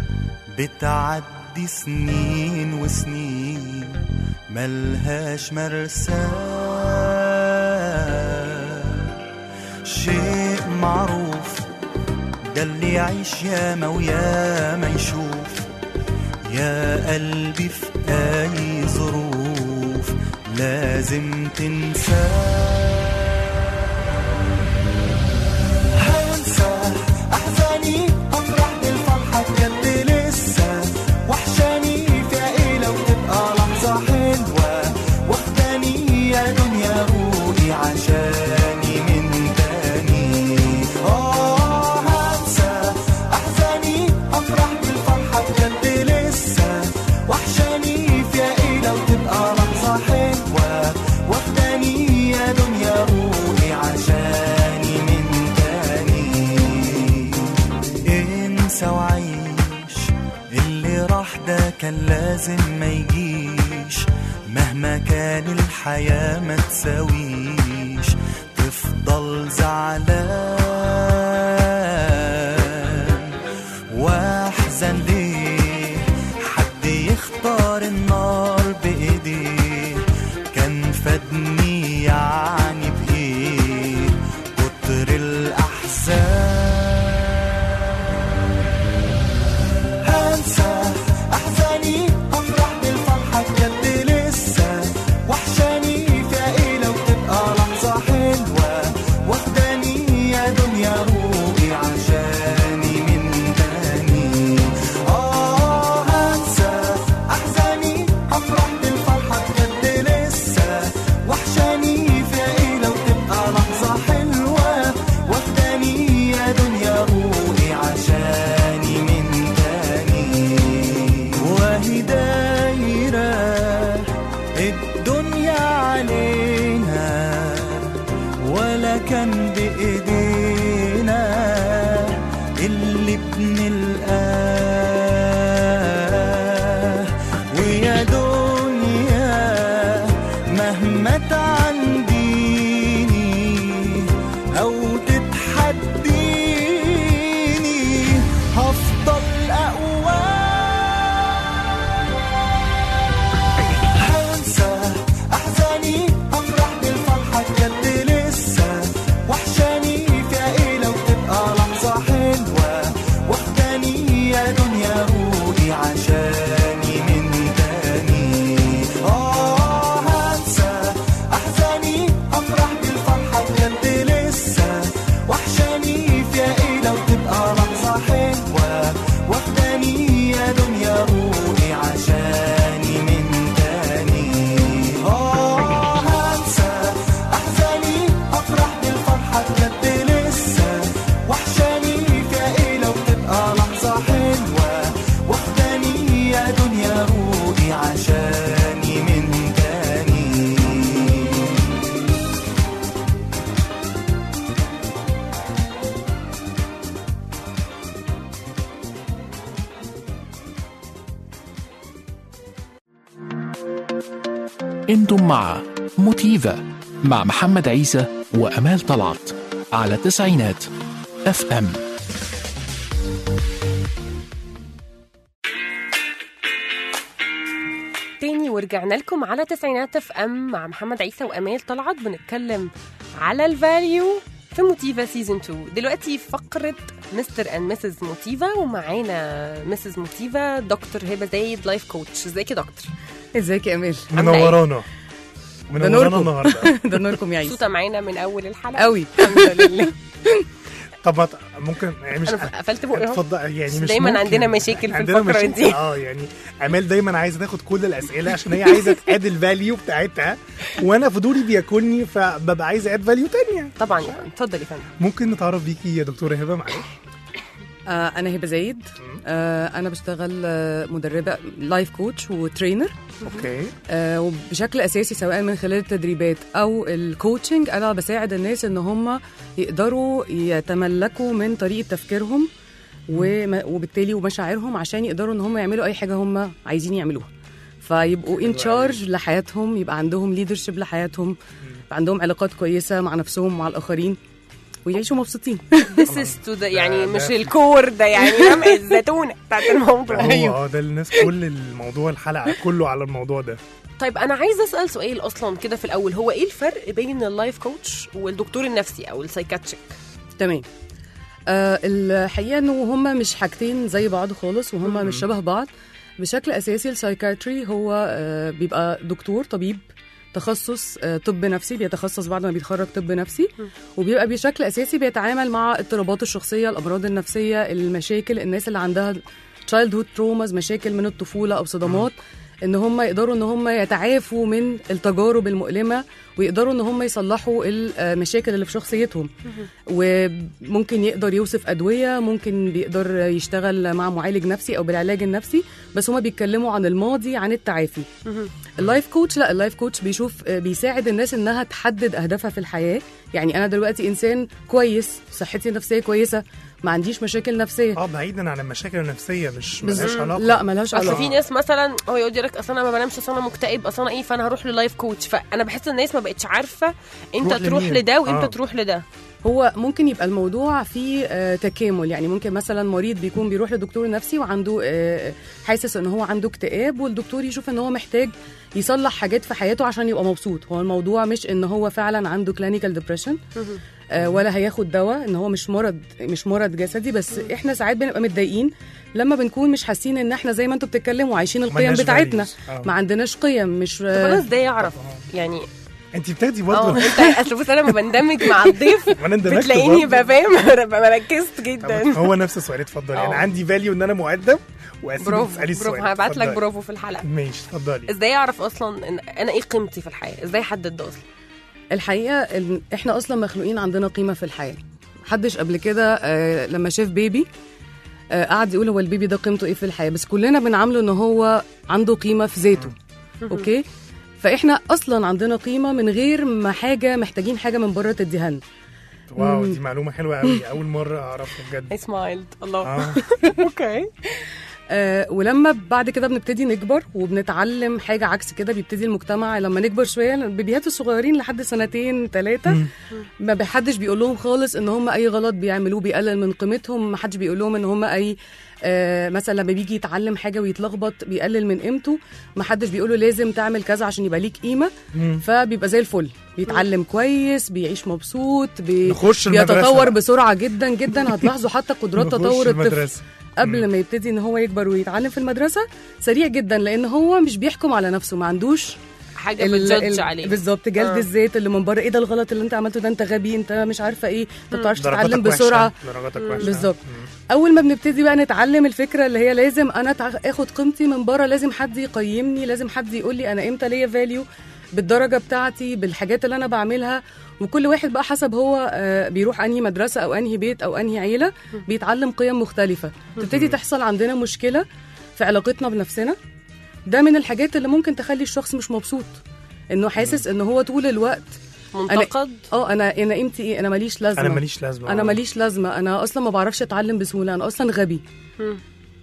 بتعدي سنين وسنين ملهاش مرساه شيء معروف ده اللي يعيش ياما وياما يشوف يا قلبي في أي ظروف لازم تنساه هنسى احزاني افرح بالفرحه بجد لسه وحشاني فيها ايه لو تبقى لحظه حلوه واخداني يا دنيا روقي عشاني من تاني اه هنسى احزاني افرح بالفرحه بجد لسه وحشاني فيها ايه لو تبقى لحظه حلوه واخداني يا دنيا روقي عشاني من تاني انسى وعيش اللي راح ده كان لازم ما يجيش مهما كان الحياة ما تساويش تفضل زعلان واحزن ليه حد يختار النار بايديه كان فادني يعني بايه كتر الاحزان هنسى احزاني افرح بالفرحه بجد لسه وحشاني فيها ايه لو تبقى لحظه حلوه واخداني يا دنيا روقي عشاني من تاني اه هنسى احزاني افرح بالفرحه بجد لسه وحشاني فيها ايه لو تبقى لحظه حلوه واخداني يا دنيا روقي عشاني من تاني وهي دايره الدنيا علينا ولا كان بإيدينا اللي بنلقاه ويا دنيا مهما تعنديني أو تتحديني هفضل أقوى هنسى احزاني افرح بالفرحه بجد لسه وحشاني انتم مع موتيفا مع محمد عيسى وأمال طلعت على تسعينات اف ام تاني ورجعنا لكم على تسعينات اف ام مع محمد عيسى وامال طلعت بنتكلم على الفاليو في موتيفا سيزون 2 دلوقتي فقرة مستر اند مسز موتيفا ومعانا مسز موتيفا دكتور هبه زايد لايف كوتش ازيك يا دكتور ازيك يا امال منورانا ده منورانا نوركم النهارده ده نوركم يا عيسى مبسوطه معانا من اول الحلقه قوي الحمد لله طب ما ت- ممكن يعني مش انا قفلت بقي اهو اتفضل يعني مش دايما ممكن. عندنا مشاكل في عندنا الفقره مشاكل. دي اه يعني امال دايما عايزه تاخد كل الاسئله عشان هي عايزه تاد الفاليو بتاعتها وانا فضولي بياكلني فببقى عايزه اد فاليو تانية طبعا يعني اتفضل يا فندم ممكن نتعرف بيكي يا دكتوره هبه معلش آه انا هبه زايد آه انا بشتغل آه مدربه لايف كوتش وترينر اوكي آه وبشكل اساسي سواء من خلال التدريبات او الكوتشنج انا بساعد الناس ان هم يقدروا يتملكوا من طريقه تفكيرهم وما- وبالتالي ومشاعرهم عشان يقدروا ان هم يعملوا اي حاجه هم عايزين يعملوها فيبقوا ان تشارج لحياتهم يبقى عندهم ليدرشيب لحياتهم يبقى عندهم علاقات كويسه مع نفسهم ومع الاخرين ويعيشوا مبسوطين This is to the يعني ده- مش الكور ده يعني رمق الزيتونه بتاعت الموضوع هو اه ده الناس كل الموضوع الحلقه كله على الموضوع ده طيب انا عايزه اسال سؤال اصلا كده في الاول هو ايه الفرق بين اللايف كوتش والدكتور النفسي او السايكاتريك تمام آه الحقيقه انه هما مش حاجتين زي بعض خالص وهما مش شبه بعض بشكل اساسي السايكاتري هو آه بيبقى دكتور طبيب تخصص آه طب نفسي بيتخصص بعد ما بيتخرج طب نفسي وبيبقى بشكل اساسي بيتعامل مع اضطرابات الشخصيه الامراض النفسيه المشاكل الناس اللي عندها تشايلد هود تروماز مشاكل من الطفوله او صدمات ان هم يقدروا ان هم يتعافوا من التجارب المؤلمه ويقدروا ان هم يصلحوا المشاكل اللي في شخصيتهم وممكن يقدر يوصف ادويه ممكن بيقدر يشتغل مع معالج نفسي او بالعلاج النفسي بس هم بيتكلموا عن الماضي عن التعافي اللايف كوتش لا اللايف كوتش بيشوف بيساعد الناس انها تحدد اهدافها في الحياه يعني انا دلوقتي انسان كويس صحتي النفسيه كويسه ما عنديش مشاكل نفسيه اه بعيدا عن المشاكل النفسيه مش بز- ملهاش علاقه لا ملهاش اصل علاقه في ناس مثلا هو يقول لك اصل انا ما بنامش اصل انا مكتئب اصل انا ايه فانا هروح للايف كوتش فانا بحس ان الناس ما بقتش عارفه امتى تروح تروح لمين؟ لده وامتى آه. تروح لده هو ممكن يبقى الموضوع فيه آه، تكامل يعني ممكن مثلا مريض بيكون بيروح لدكتور نفسي وعنده آه، حاسس ان هو عنده اكتئاب والدكتور يشوف ان هو محتاج يصلح حاجات في حياته عشان يبقى مبسوط هو الموضوع مش ان هو فعلا عنده كلينيكال ديبريشن ولا هياخد دواء ان هو مش مرض مش مرض جسدي بس احنا ساعات بنبقى متضايقين لما بنكون مش حاسين ان احنا زي ما انتوا بتتكلموا عايشين القيم ملناش بتاعتنا values. آه. ما عندناش قيم مش طب انا ازاي اعرف يعني انت بتاخدي اه برضه انت اصل بص انا لما بندمج مع الضيف ما انا اندمجت بتلاقيني برضه. بفهم ببقى ركزت طب جدا هو نفس السؤال اتفضلي آه. انا عندي فاليو ان انا مؤدب واسيبك برافو تسالي السؤال برافو هبعت لك اتفضلي. برافو في الحلقه ماشي اتفضلي ازاي اعرف اصلا ان انا ايه قيمتي في الحياه ازاي احدد ده اصلا الحقيقه إن احنا اصلا مخلوقين عندنا قيمه في الحياه محدش قبل كده آه، لما شاف بيبي آه، قعد يقول هو البيبي ده قيمته ايه في الحياه بس كلنا بنعامله ان هو عنده قيمه في ذاته اوكي فاحنا اصلا عندنا قيمه من غير ما حاجه محتاجين حاجه من بره تديها لنا واو مم. دي معلومه حلوه قوي اول مره اعرفها بجد اي سمايلد الله اه اوكي آه ولما بعد كده بنبتدي نكبر وبنتعلم حاجه عكس كده بيبتدي المجتمع لما نكبر شويه البيبيهات الصغيرين لحد سنتين ثلاثه ما بحدش بيقول لهم خالص ان هم اي غلط بيعملوه بيقلل من قيمتهم ما حدش بيقول لهم ان هم اي آه مثلا لما بيجي يتعلم حاجه ويتلخبط بيقلل من قيمته ما حدش بيقول له لازم تعمل كذا عشان يبقى ليك قيمه مم. فبيبقى زي الفل بيتعلم كويس بيعيش مبسوط بي... نخش المدرسة بيتطور بقى. بسرعه جدا جدا هتلاحظوا حتى قدرات نخش تطور الطفل المدرسة. قبل ما يبتدي ان هو يكبر ويتعلم في المدرسه سريع جدا لان هو مش بيحكم على نفسه ما عندوش حاجه ال- بتجدج ال- عليه بالظبط جلد آه. الذات اللي من بره ايه ده الغلط اللي انت عملته ده انت غبي انت مش عارفه ايه انت ما بتعرفش درجاتك تتعلم وحشة، بسرعه درجاتك وحشه بالظبط اول ما بنبتدي بقى نتعلم الفكره اللي هي لازم انا تع- اخد قيمتي من بره لازم حد يقيمني لازم حد يقول لي انا امتى ليا فاليو بالدرجه بتاعتي بالحاجات اللي انا بعملها وكل واحد بقى حسب هو آه، بيروح انهي مدرسه او انهي بيت او انهي عيله بيتعلم قيم مختلفه تبتدي تحصل عندنا مشكله في علاقتنا بنفسنا ده من الحاجات اللي ممكن تخلي الشخص مش مبسوط انه حاسس ان هو طول الوقت منتقد اه انا انا قيمتي ايه انا ماليش لازمه انا ماليش لازمه انا آه. ماليش لازمه انا اصلا ما بعرفش اتعلم بسهوله انا اصلا غبي مم.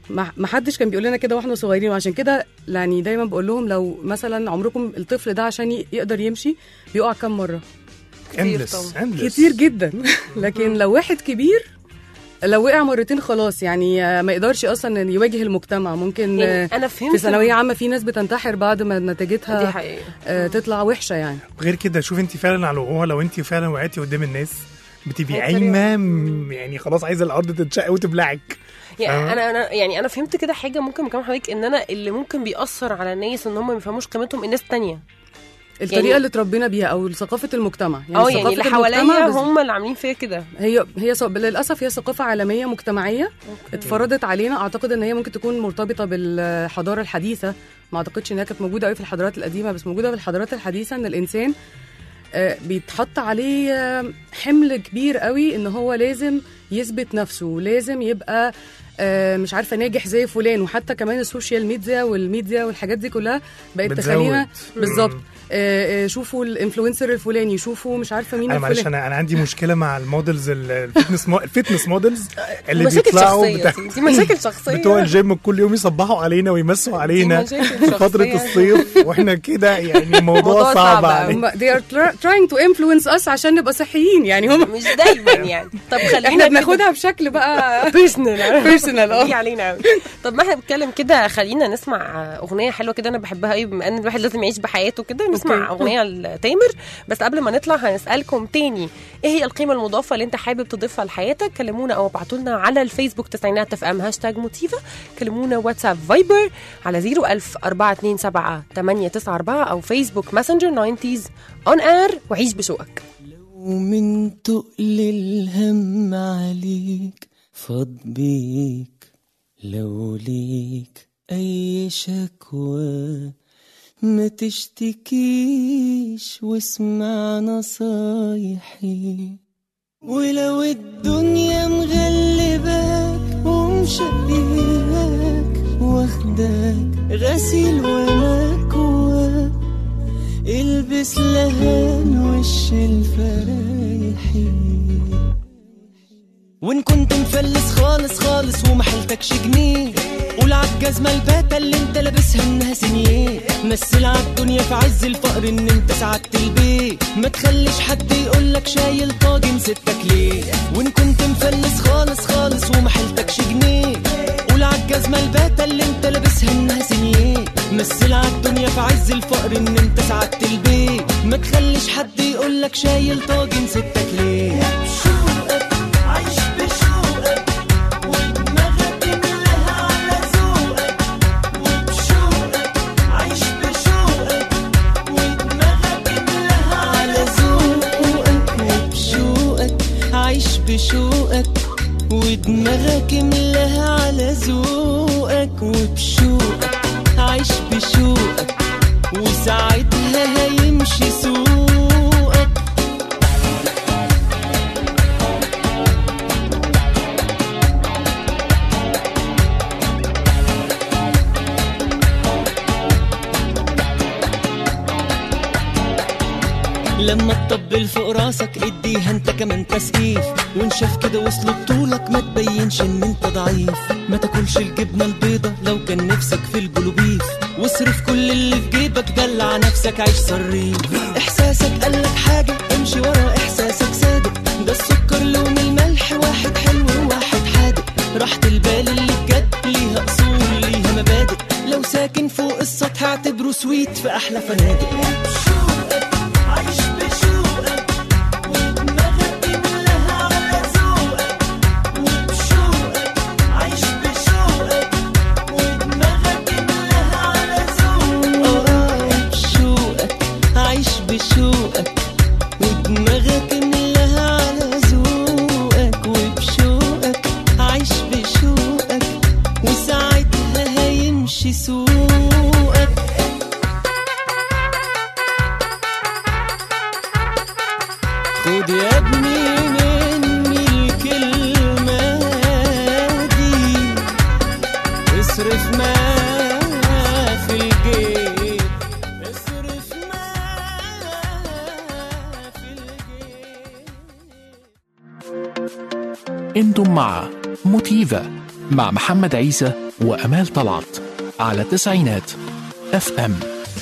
ما ما حدش كان بيقول لنا كده واحنا صغيرين وعشان كده يعني دايما بقول لهم لو مثلا عمركم الطفل ده عشان ي- يقدر يمشي بيقع كام مره endless endless كتير جدا لكن لو واحد كبير لو وقع مرتين خلاص يعني آه، ما يقدرش اصلا إن يواجه المجتمع ممكن يعني آه، أنا فهمت في ثانويه عامه في ناس بتنتحر بعد ما نتيجتها دي حقيقة. آه، تطلع وحشه يعني غير كده شوف انت فعلا على الوقوع لو انت فعلا وقعتي قدام الناس بتبقي هيتريقوا. قايمه م- يعني خلاص عايزه الارض تتشق وتبلعك يعني فاهمة؟ انا انا يعني انا فهمت كده حاجه ممكن من كلام حضرتك ان انا اللي ممكن بيأثر على الناس ان هم ما يفهموش قيمتهم الناس التانية الطريقه يعني- اللي اتربينا بيها او ثقافه المجتمع اه يعني ثقافة اللي حواليا المجتمع بز- هم اللي عاملين فيا كده هي هي ص- للاسف هي ثقافه عالميه مجتمعيه اتفرضت علينا اعتقد ان هي ممكن تكون مرتبطه بالحضاره الحديثه ما اعتقدش انها كانت موجوده قوي في الحضارات القديمه بس موجوده في الحضارات الحديثه ان الانسان آه، بيتحط عليه آه، حمل كبير قوي ان هو لازم يثبت نفسه لازم يبقى آه، مش عارفه ناجح زي فلان وحتى كمان السوشيال ميديا والميديا والحاجات دي كلها بقت بتزود. تخلينا مم. بالظبط آه، آه، شوفوا الانفلونسر الفلاني شوفوا مش عارفه مين انا معلش الفلاني انا انا عندي مشكله مع المودلز ال- الفتنس مو... الفتنس مودلز اللي مشاكل بيطلعوا شخصية بتاع دي- دي مشاكل شخصية. بتوع الجيم كل يوم يصبحوا علينا ويمسوا علينا مشاكل في فتره شخصية. الصيف واحنا كده يعني الموضوع موضوع صعب هم علينا they are tr- trying to influence us عشان نبقى صحيين يعني هم مش دايما يعني طب خلينا احنا كده- بناخدها بشكل بقى بيرسونال بيرسونال دي اه علينا قوي طب ما احنا بنتكلم كده خلينا نسمع اغنيه حلوه كده انا بحبها قوي بما ان الواحد لازم يعيش بحياته كده نسمع أوكي. اغنيه لتامر بس قبل ما نطلع هنسالكم تاني ايه هي القيمه المضافه اللي انت حابب تضيفها لحياتك كلمونا او ابعتوا لنا على الفيسبوك تسعينات اف ام هاشتاج موتيفا كلمونا واتساب فايبر على 01000 427 894 او فيسبوك ماسنجر 90s اون اير وعيش بشوقك ومن تقل الهم عليك فاض بيك لو ليك أي شكوى ما تشتكيش واسمع نصايحي ولو الدنيا مغلباك ومشقياك واخداك غسيل ومكواك البس لهان وش الفرايحي وان كنت مفلس خالص خالص ومحلتكش جنيه قول عالجزمة الباتة اللي انت لابسها انها سنيه مثل عالدنيا في عز الفقر ان انت سعدت البيت ما تخليش حد يقولك شايل طاجن ستك ليه وان كنت مفلس خالص خالص ومحلتكش جنيه قول عالجزمة الباتة اللي انت لابسها انها سنيه مثل عالدنيا في عز الفقر ان انت سعدت البيت ما تخليش حد يقولك شايل طاجن ستك ليه بشوقك عايش بشوقك ودماغك كلها على ذوقك وبشوقك عايش بشوقك ودماغك كلها على ذوقك وبشوقك عايش بشوقك ودماغك ملاها على ذوقك وبشوقك عايش بشوقك وساعتها هيمشي سوقك لما تطبل فوق راسك اديها انت كمان تسقيف وان شاف كده وصل بطولك ما تبينش ان انت ضعيف ما تاكلش الجبنه البيضه لو كان نفسك في البلوبيف واصرف كل اللي في جيبك دلع نفسك عيش صريف احساسك قالك حاجه امشي ورا احساسك صادق ده السكر لون الملح واحد حلو وواحد حادق راحة البال اللي بجد ليها اصول ليها مبادئ لو ساكن فوق السطح اعتبره سويت في احلى فنادق عايش بشوقك ودماغك كلها على ذوقك وبشوقك عايش بشوقك ودماغك كلها على ذوقك اه بشوقك عايش بشوقك ودماغك ملاها على ذوقك وبشوقك عايش بشوقك وساعتها هيمشي سوقك خد يا ابني مني الكلمة دي اصرف ما في الجيب اصرف ما في انتم مع موتيفا مع محمد عيسى وأمال طلعت على تسعينات اف ام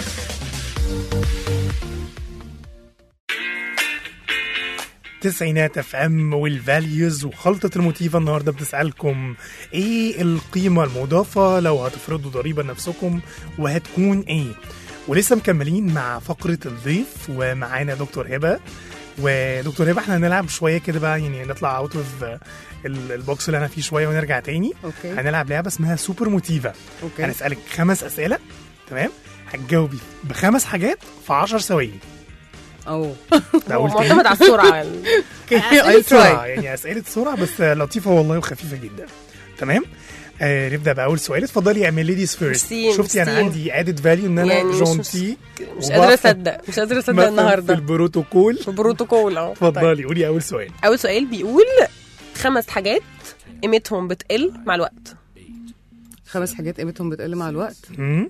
تسعينات اف ام والفاليوز وخلطة الموتيفا النهارده بتسألكم ايه القيمة المضافة لو هتفرضوا ضريبة لنفسكم وهتكون ايه؟ ولسه مكملين مع فقرة الضيف ومعانا دكتور هبة ودكتور هبة احنا هنلعب شوية كده بقى يعني نطلع اوت اوف البوكس اللي انا فيه شوية ونرجع تاني اوكي هنلعب لعبة اسمها سوبر موتيفا اوكي هنسألك خمس أسئلة تمام؟ هتجاوبي بخمس حاجات في 10 ثواني اوه ده هو أقول تاني؟ معتمد على السرعه أسئلة سرعة يعني أسئلة سرعة بس لطيفة والله وخفيفة جدا تمام آه نبدأ بأول سؤال اتفضلي يا ليديز فيرست ميرسي، شفتي أنا ميرسي. عندي ادد فاليو إن أنا يعني مش- جونتي مش قادره اصدق مش قادره اصدق في النهارده البروتوكول في بروتوكول اه طيب. اتفضلي قولي أول سؤال اول سؤال بيقول خمس حاجات قيمتهم بتقل مع الوقت خمس حاجات قيمتهم بتقل مع الوقت مم؟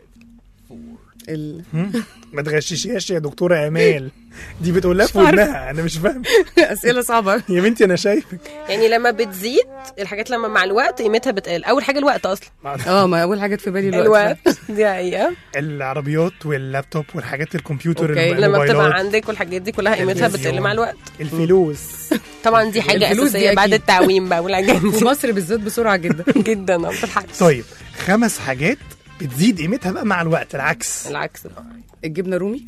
ال... ما تغششيهاش يا دكتورة أمال دي بتقول لها في مش عارفة. ودنها أنا مش فاهم اسئله صعبه يا بنتي أنا شايفك يعني لما بتزيد الحاجات لما مع الوقت قيمتها بتقل اول حاجه الوقت اصلا اه ما اول حاجه في بالي الوقت الوقت دي حقيقه العربيات واللابتوب والحاجات الكمبيوتر أوكي. لما بتبقى الموبايلات عندك والحاجات دي كلها قيمتها التلفزيون. بتقل مع الوقت الفلوس طبعا دي حاجه الفلوس دي اساسيه بعد أكيد. التعويم بقى والحاجات في دي مصر بالذات بسرعه جدا جدا ما بتلحقش طيب خمس حاجات بتزيد قيمتها بقى مع الوقت العكس العكس بقى الجبنه رومي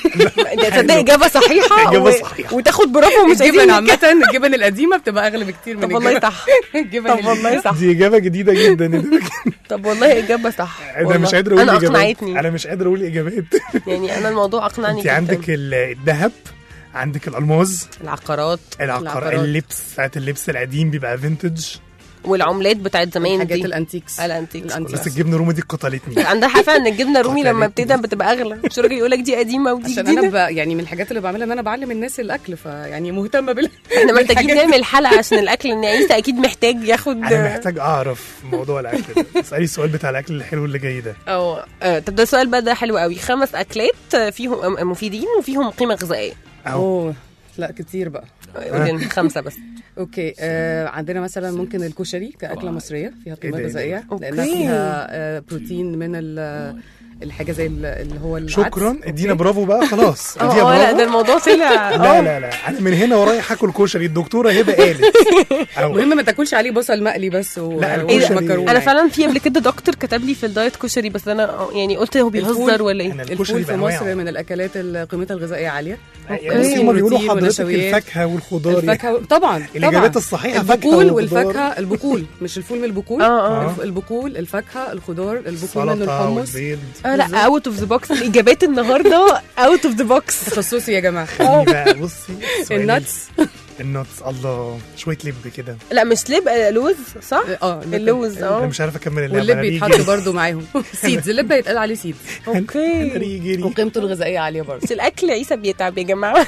ده تصدق اجابه صحيحه إجابة و... صحيحة. وتاخد برافو مش الجبن عايزين نتكلم. عامه الجبن القديمه بتبقى اغلى بكتير من طب والله الجبن صح الجبن طب والله صح دي إجابة جديدة جدا طب والله اجابه صح انا والله. مش قادر اقول انا اجابات اقنعتني انا مش قادر اقول اجابات يعني انا الموضوع اقنعني انت جدا عندك ال- الذهب عندك الالماس العقارات العقار العقارات. اللبس ساعات اللبس القديم بيبقى فينتج والعملات بتاعت زمان الحاجات دي الانتيكس الانتيك بس الانتيكس الجبنه رومي دي قتلتني عندها حاجه ان الجبنه الرومي لما قتلتني. بتبدا بتبقى اغلى مش الراجل يقول لك دي قديمه ودي عشان انا جديده ب... يعني من الحاجات اللي بعملها ان انا بعلم الناس الاكل فيعني مهتمه بال احنا محتاجين بالحاجات دي. نعمل حلقه عشان الاكل ان عيسى اكيد محتاج ياخد انا محتاج اعرف موضوع الاكل ده اسالي السؤال بتاع الاكل الحلو اللي جاي ده اه آه، طب ده السؤال بقى ده حلو قوي خمس اكلات آه، فيهم آه، مفيدين وفيهم قيمه غذائيه اهو اوه لا كتير بقى قولي لنا خمسه بس اوكي آه عندنا مثلا ممكن الكشري كاكله مصريه فيها قيمه إيه ده؟ غذائيه أوكي. لانها فيها آه بروتين من ال- الحاجه زي ال- اللي هو العدس شكرا ادينا أوكي. برافو بقى خلاص اه اديها آه، لا برافو ده الموضوع طلع لا آه. لا لا انا من هنا ورايح اكل كشري الدكتوره هبه قالت أهو. المهم ما تاكلش عليه بصل مقلي بس و... لا، و- الكشري- ومكرونه انا فعلا في قبل كده دكتور كتب لي في الدايت كشري بس انا آه، يعني قلت هو بيهزر الفول. ولا ايه انا الكشري الفول في بانواعه مصر من الاكلات اللي قيمتها الغذائيه عاليه يعني بصي هما بيقولوا بروتين حضرتك ونشويات. الفاكهه والخضار يعني. الفاكهه طبعا الإجابات طبعا. الصحيحة فاكهة البقول وخضار. والفاكهه البقول مش الفول من البقول اه اه الف- البقول الفاكهه الخضار البقول من السلطه الحمص والبيض اه لا اوت اوف ذا بوكس الاجابات النهارده اوت اوف ذا بوكس تخصصي يا جماعه خليني بقى بصي السؤال النتس النتس الله شويه لب كده لا مش لب آه، لوز صح اه اللوز انا اه مش عارف اكمل اللعبه واللب أنا ريجي. بيتحط برضو معاهم سيدز اللب هيتقال عليه سيدز أنا اوكي ريجي ريجي. وقيمته الغذائيه عاليه برضو بس الاكل عيسى بيتعب يا جماعه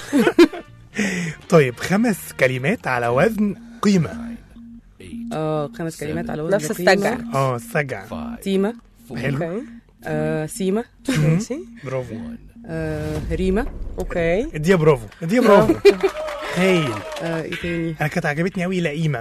طيب خمس كلمات على وزن قيمه اه خمس كلمات على وزن نفس قيمة. السجع اه السجع تيمه حلو اوكي آه سيمه ماشي برافو آه ريمه اوكي اديها برافو اديها برافو هايل آه ايه تاني انا كانت عجبتني قوي لئيمه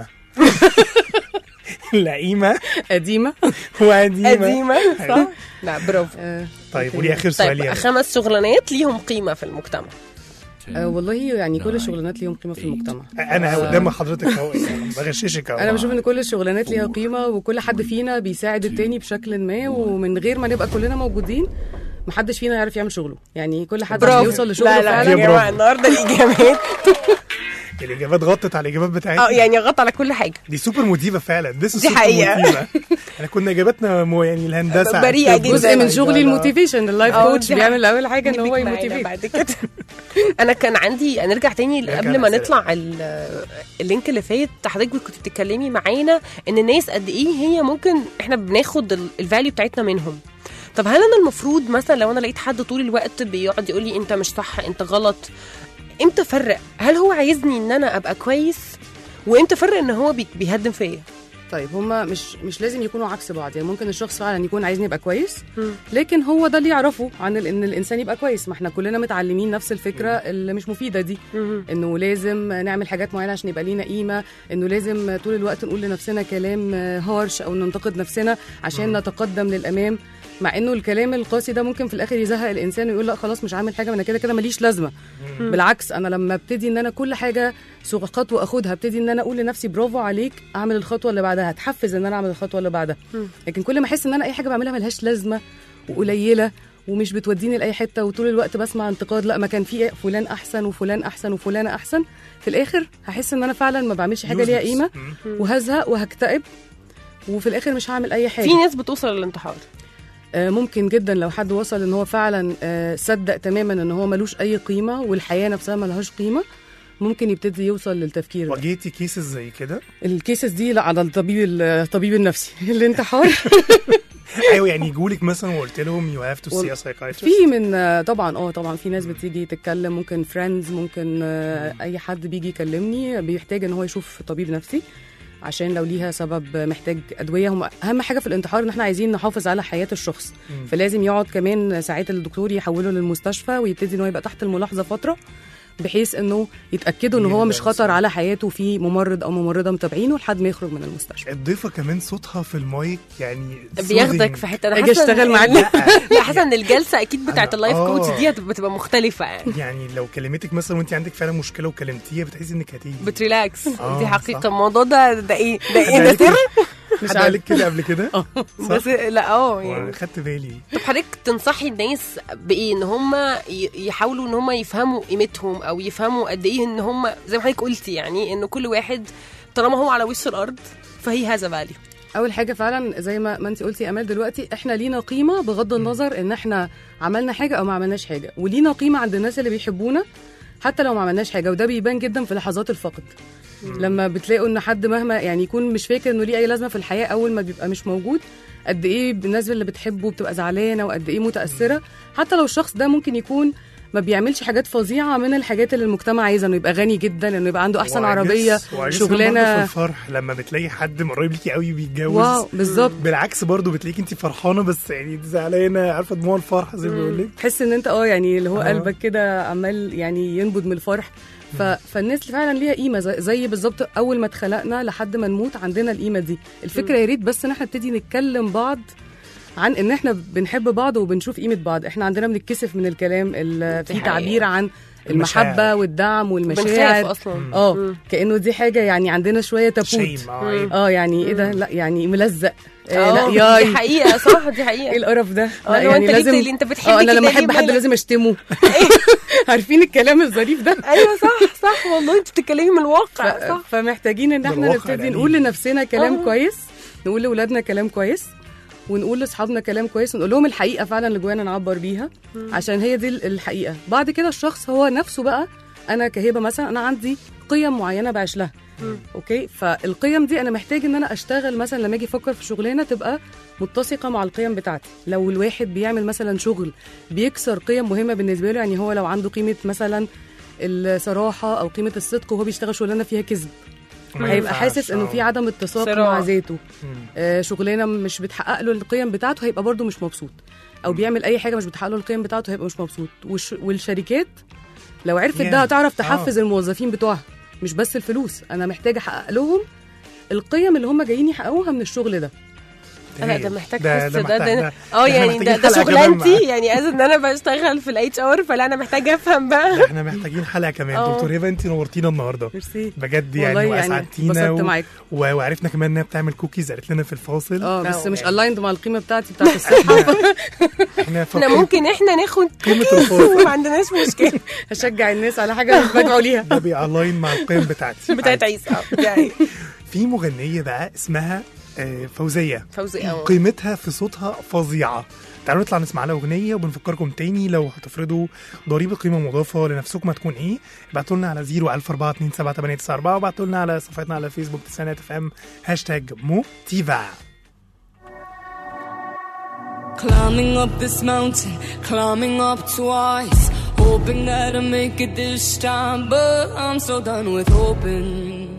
لئيمه قديمه وقديمه قديمه صح لا برافو آه طيب قولي اخر سؤال طيب يا خمس شغلانات ليهم قيمه في المجتمع آه والله يعني كل الشغلانات ليهم قيمه في المجتمع انا قدام حضرتك اهو يعني بغششك اهو انا بشوف ان كل الشغلانات ليها قيمه وكل حد فينا بيساعد التاني بشكل ما ومن غير ما نبقى كلنا موجودين محدش فينا يعرف يعمل شغله يعني كل حد عشان برافو يوصل لشغله لا لا فعلا يا برافو. جماعه النهارده الاجابات الاجابات غطت على الاجابات اه بتاعتنا يعني غطى على كل حاجه دي سوبر موتيفا فعلا دي دي حقيقة. احنا كنا اجاباتنا مو يعني الهندسه بريئة الطب، جدا. جزء من الصيدلة. شغلي الموتيفيشن اللايف اه، كوتش دي بيعمل اول حاجه ان هو نبيك معانا يموتيفيت بعد كده انا كان عندي نرجع تاني نرجع قبل ما للأسئلة. نطلع ال- اللينك اللي فات حضرتك كنت بتتكلمي معانا ان الناس قد ايه هي ممكن احنا بناخد الفاليو بتاعتنا منهم طب هل انا المفروض مثلا لو انا لقيت حد طول الوقت بيقعد يقول لي انت مش صح انت غلط امتى افرق هل هو عايزني ان انا ابقى كويس وامتى افرق ان هو بي- بيهدم فيا طيب هما مش مش لازم يكونوا عكس بعض يعني ممكن الشخص فعلا يكون عايزني ابقى كويس لكن هو ده اللي يعرفه عن ال- ان الانسان يبقى كويس ما احنا كلنا متعلمين نفس الفكره اللي مش مفيده دي انه لازم نعمل حاجات معينه عشان يبقى لينا قيمه انه لازم طول الوقت نقول لنفسنا كلام هارش او ننتقد نفسنا عشان نتقدم للامام مع انه الكلام القاسي ده ممكن في الاخر يزهق الانسان ويقول لا خلاص مش عامل حاجه ما انا كده كده ماليش لازمه مم. بالعكس انا لما ابتدي ان انا كل حاجه سوق خطوه اخدها ابتدي ان انا اقول لنفسي برافو عليك اعمل الخطوه اللي بعدها اتحفز ان انا اعمل الخطوه اللي بعدها لكن كل ما احس ان انا اي حاجه بعملها ملهاش لازمه وقليله ومش بتوديني لاي حته وطول الوقت بسمع انتقاد لا ما كان في فلان احسن وفلان احسن وفلانه احسن في الاخر هحس ان انا فعلا ما بعملش حاجه ليها Useless. قيمه مم. وهزهق وهكتئب وفي الاخر مش هعمل اي حاجه في ناس بتوصل للانتحار آه، ممكن جدا لو حد وصل ان هو فعلا آه، صدق تماما ان هو ملوش اي قيمه والحياه نفسها ملهاش قيمه ممكن يبتدي يوصل للتفكير ده واجهتي كيسز زي كده الكيسز دي لا على الطبيب الطبيب النفسي الانتحار ايوه يعني يجولك مثلا وقلت لهم يو هاف تو سي ا سايكايترست في من آه، طبعا اه طبعا في ناس بتيجي تتكلم ممكن فريندز ممكن آه، اي حد بيجي يكلمني بيحتاج ان هو يشوف طبيب نفسي عشان لو ليها سبب محتاج ادويه هم اهم حاجه في الانتحار ان احنا عايزين نحافظ على حياه الشخص مم. فلازم يقعد كمان ساعات الدكتور يحوله للمستشفى ويبتدي ان هو يبقى تحت الملاحظه فتره بحيث انه يتاكدوا ان هو مش خطر على حياته في ممرض او ممرضه متابعينه لحد ما يخرج من المستشفى الضيفه كمان صوتها في المايك يعني بياخدك soothing. في حته انا أجي حاسة إن- أشتغل معاك. لا حاسه ان الجلسه اكيد بتاعت أنا- اللايف آه. كوتش دي هتبقى بتبقى مختلفه يعني يعني لو كلمتك مثلا وانت عندك فعلا مشكله وكلمتيها بتحسي انك هتيجي بتريلاكس آه، دي حقيقه صح. الموضوع ده ده ايه ده حد ايه ده قالك سر كده؟ حد قالك كده قبل كده بس لا اه يعني خدت بالي طب حضرتك تنصحي الناس بايه ان هم ي- يحاولوا ان هم يفهموا قيمتهم او يفهموا قد ايه ان هم زي ما حضرتك قلتي يعني ان كل واحد طالما هو على وش الارض فهي هذا فاليو اول حاجه فعلا زي ما ما انت قلتي يا امال دلوقتي احنا لينا قيمه بغض النظر ان احنا عملنا حاجه او ما عملناش حاجه ولينا قيمه عند الناس اللي بيحبونا حتى لو ما عملناش حاجه وده بيبان جدا في لحظات الفقد لما بتلاقوا ان حد مهما يعني يكون مش فاكر انه ليه اي لازمه في الحياه اول ما بيبقى مش موجود قد ايه الناس اللي بتحبه بتبقى زعلانه وقد ايه متاثره حتى لو الشخص ده ممكن يكون ما بيعملش حاجات فظيعه من الحاجات اللي المجتمع عايزه انه يبقى غني جدا انه يبقى عنده احسن وعجز- عربيه وعجز كمان برضه في شغلانه الفرح لما بتلاقي حد قريب ليكي قوي بيتجوز واو، بالظبط. بالعكس برضه بتلاقيكي انت فرحانه بس يعني زعلانه عارفه دموع الفرح زي ما بيقول لك تحس ان انت اه يعني اللي هو آه. قلبك كده عمال يعني ينبض من الفرح ف... فالناس فعلا ليها قيمه زي, زي بالظبط اول ما اتخلقنا لحد ما نموت عندنا القيمه دي الفكره يا ريت بس ان احنا نبتدي نتكلم بعض عن ان احنا بنحب بعض وبنشوف قيمه بعض احنا عندنا بنتكسف من الكلام ال- في حقيقة. تعبير عن المشاعر. المحبه والدعم والمشاعر بنخاف أصلاً. اه مم. كانه دي حاجه يعني عندنا شويه تابوت Shame، آه، عيب. اه يعني ايه ده لا يعني ملزق آه آه، لا دي ياي حقيقة، صح، دي حقيقة. ايه القرف ده آه، لو أنت ليه بت- أنت بتحب اه انا كده لما ليه احب حد مالك؟ لازم اشتمه عارفين الكلام الظريف ده ايوه صح صح والله انت بتتكلمي من الواقع ف... صح فمحتاجين ان احنا بالواقع نبتدي الأليم. نقول لنفسنا كلام آه. كويس نقول لاولادنا كلام كويس ونقول لاصحابنا كلام كويس ونقول لهم الحقيقه فعلا اللي جوانا نعبر بيها مم. عشان هي دي الحقيقه بعد كده الشخص هو نفسه بقى انا كهبه مثلا انا عندي قيم معينه بعيش لها اوكي فالقيم دي انا محتاج ان انا اشتغل مثلا لما اجي افكر في شغلانه تبقى متسقه مع القيم بتاعتي لو الواحد بيعمل مثلا شغل بيكسر قيم مهمه بالنسبه له يعني هو لو عنده قيمه مثلا الصراحه او قيمه الصدق وهو بيشتغل شغلانه فيها كذب ما هيبقى ينفعش، حاسس انه آه. في عدم اتساق صراع. مع ذاته آه شغلانه مش بتحقق له القيم بتاعته هيبقى برده مش مبسوط او بيعمل اي حاجه مش بتحقق له القيم بتاعته هيبقى مش مبسوط والش... والشركات لو عرفت Yeah. ده هتعرف تحفز آه. الموظفين بتوعها مش بس الفلوس انا محتاجه احقق لهم القيم اللي هم جايين يحققوها من الشغل ده انا ده محتاج ده- حس ده ده محتاج- ده ده- اه إحنا يعني ده محتاجين ده حلقة كمان شغلانتي معاه. يعني از ان انا بشتغل في الاتش ار فلا انا محتاجه افهم بقى ده احنا محتاجين حلقه كمان آه. دكتور هبه انت نورتينا النهارده ميرسي بجد والله يعني يعني واسعدتينا اتبسطت معاك. و... وعرفنا كمان انها بتعمل كوكيز قالت لنا في الفاصل اه بس مش الايند مع القيمه بتاعتي بتاعت الصحه احنا احنا ممكن احنا ناخد قيمة كوكيز الفرصة. وما عندناش مشكله هشجع الناس على حاجه مش بدعوا ليها ده بيألاين مع القيم بتاعتي بتاعت عيسى اه دي حقيقة. في مغنيه بقى اسمها آه، فوزيه فوزية اه. قيمتها في صوتها فظيعه تعالوا نطلع نسمع لها اغنيه وبنفكركم تاني لو هتفرضوا ضريبه قيمه مضافه لنفسكم هتكون ايه ابعتوا لنا على 014278994 وابعتوا لنا على صفحتنا على فيسبوك تسعينات اف ام هاشتاج موتيفا Climbing up this mountain, climbing up twice. Hoping that I make it this time, but I'm so done with hoping.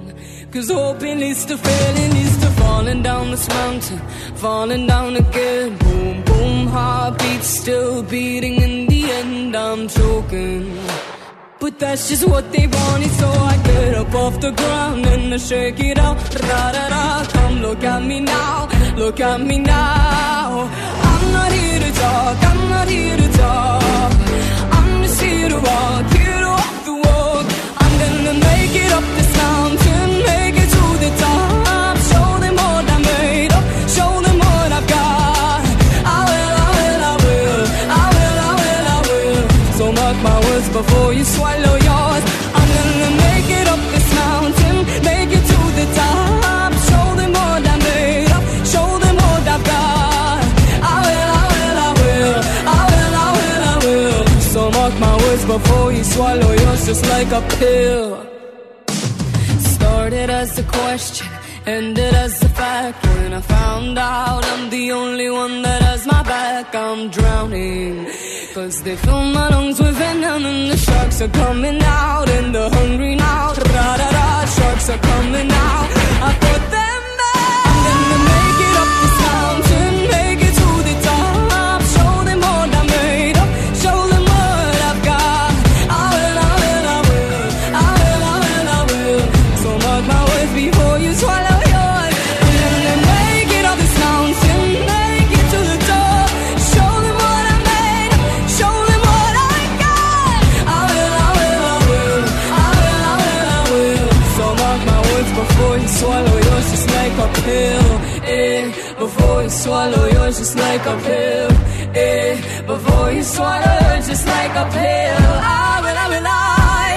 Cause hoping leads to failing, leads to falling down this mountain, falling down again. Boom, boom, heartbeat still beating. In the end, I'm choking. But that's just what they wanted, so I get up off the ground and I shake it out. Ra ra ra, come look at me now, look at me now. I'm not here to talk, I'm not here to talk. I'm just here to walk, here to walk the walk. I'm gonna make it up this mountain, make it to the top. Show them what I made of, show them what I've got. I will, I will, I will, I will, I will, I will. So mark my words before you swallow yours. I'm gonna make it up this mountain, make it to the top. Show them what I made of, show them what I've got. I will, I will, I will, I will, I will, I will. So mark my words before you swallow yours, just like a pill. Started as a question, ended as a fact. When I found out I'm the only one that has my back, I'm drowning. Cause they fill my lungs with venom and the sharks are coming out. And the hungry now, ra ra ra, sharks are coming out. I put them back. I'm gonna make it up this mountain, make it to the top. Show them what I made of, show them what I've got. I will, I will, I will, I will, I will, I will. So mark my words before you swallow yours. I'm gonna make it up this mountain, make it to the top. Show them what I made of, show them what I got. I will, I will, I will, I will, I will, I will. So mark my words before you swallow yours, just like a pill. Eh, before you swallow yours, just like a pill. Eh, before you swallow yours, just like a pill. I will, I will, I.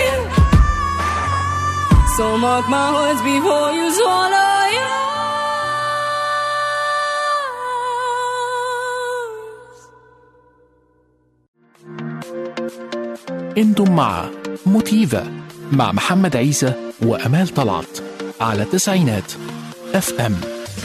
So mark my words before you swallow انتم مع موتيفا مع محمد عيسى وامال طلعت على تسعينات اف ام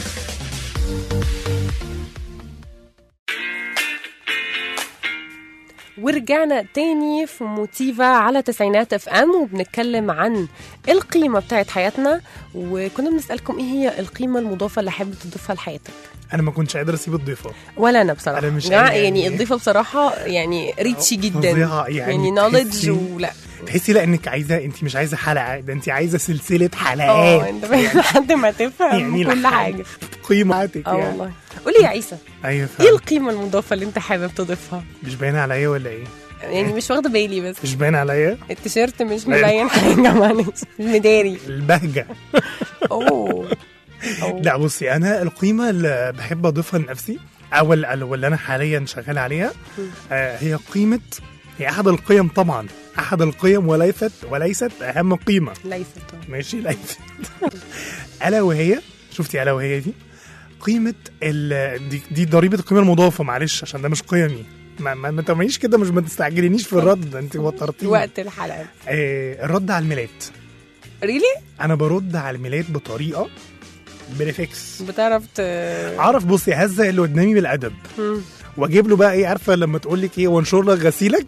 ورجعنا تاني في موتيفا على تسعينات اف ام وبنتكلم عن القيمة بتاعت حياتنا وكنا بنسألكم ايه هي القيمة المضافة اللي حابب تضيفها لحياتك انا ما كنتش قادر اسيب الضيفه ولا انا بصراحة أنا مش جماعة قادر يعني يعني. الضيفة بصراحة يعني ريتشي جدا فظيعة يعني يعني نوليدج تحسي- ولا تحسي لا انك عايزه انت مش عايزه حلقه ده انت عايزه سلسله اه حلقات انت لحد ما تفهم يعني كل لحد حاجة قيمتك اه يعني والله قولي يا عيسى ايوه ايه فعلا القيمة المضافة اللي انت حابب تضيفها؟ مش باين عليا ولا ايه يعني مش واخدة بالي بس مش باين عليا التيشيرت مش باين. مبين حاجة معلش مداري البهجه اوه لا بصي انا القيمه اللي بحب اضيفها لنفسي او ال- واللي انا حاليا شغال عليها آه هي قيمه هي احد القيم طبعا احد القيم وليست وليست اهم قيمه ليست ماشي ليست الا وهي شفتي الا وهي دي قيمه ال دي, دي ضريبه القيمه المضافه معلش عشان ده مش قيمي ما ما, ما تعمليش كده مش ما تستعجلينيش في الرد انت وترتيني وقت الحلقة آه الرد على الميلاد ريلي انا برد على الميلاد بطريقه بريفكس بتعرف ت... عارف بصي هزق اللي قدامي بالادب مم. واجيب له بقى ايه عارفه لما تقول لك ايه وانشر لك غسيلك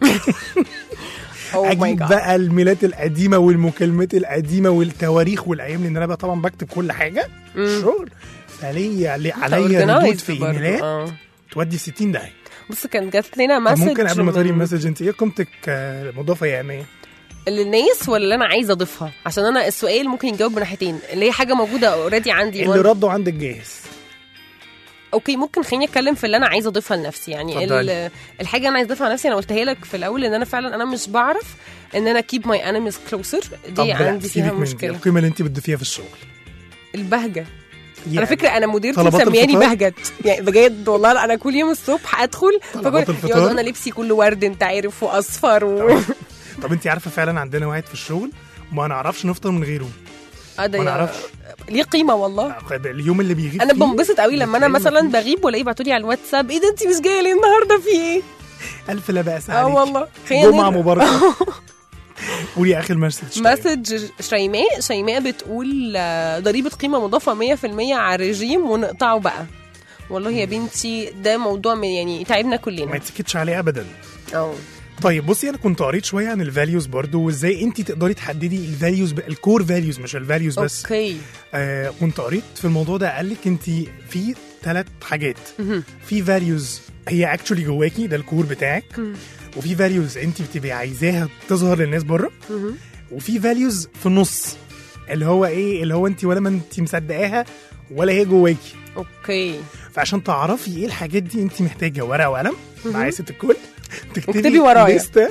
Oh my اجيب God. بقى الميلاد القديمه والمكالمات القديمه والتواريخ والايام لان انا بقى طبعا بكتب كل حاجه في الشغل فليا لي- عليا organized ردود في برضه، ايميلات آه. تودي في 60 داهيه بص كان جات لنا طب مسج ممكن قبل ما تقري من- المسج انت ايه قيمتك آه، مضافه يا امال للناس ولا اللي انا عايزه اضيفها عشان انا السؤال ممكن يجاوب بناحيتين اللي هي حاجه موجوده اوريدي عندي اللي وأنا- رده عندك جاهز اوكي ممكن خليني اتكلم في اللي انا عايزه اضيفها لنفسي يعني اتفضلي. ال- الحاجه انا عايزه اضيفها لنفسي انا قلتها لك في الاول ان انا فعلا انا مش بعرف ان انا keep my enemies closer طب دي لا، عندي سيبك فيها من دي، مشكله القيمه اللي انت بتضيفيها في الشغل البهجه على يعني فكره انا مديرتي طلبات مسمياني الفطار؟ بهجت يعني بجد والله لا، انا كل يوم الصبح ادخل طلبات فكل الفطار؟ يقعد انا لبسي كله ورد انت عارف واصفر و... طب انت عارفه فعلا عندنا واحد في الشغل وما نعرفش نفطر من غيره آه ده ما يا- نعرفش ليه قيمه والله اليوم اللي بيغيب انا فيه بنبسط قوي لما انا مثلا بغيب والاقيه يبعتوا لي على الواتساب ايه ده انت مش جايه ليه النهارده في ايه الف لا باس اه عليك والله خلينا جمعه نرجع. مباركه قولي اخر مسج مسج شيماء شيماء بتقول آه، ضريبة قيمة مضافة 100% على الرجيم ونقطعه بقى والله يا بنتي ده موضوع من يعني تعبنا ما كلنا يتسكتش عليه ابدا اه طيب بصي انا كنت قريت شويه عن الفاليوز برضو وازاي انت تقدري تحددي الفاليوز الكور فاليوز مش الفاليوز بس اوكي آه كنت قريت في الموضوع ده قال لك انت في ثلاث حاجات مهم. في فاليوز هي اكشولي جواكي ده الكور بتاعك مم. وفي فاليوز انت بتبقي عايزاها تظهر للناس بره مهم. وفي فاليوز في النص اللي هو ايه اللي هو انت ولا ما انت مصدقاها ولا هي جواكي اوكي فعشان تعرفي ايه الحاجات دي انت محتاجه ورقه وقلم مهم. معايا ست الكل واكتبي ورايا. لستة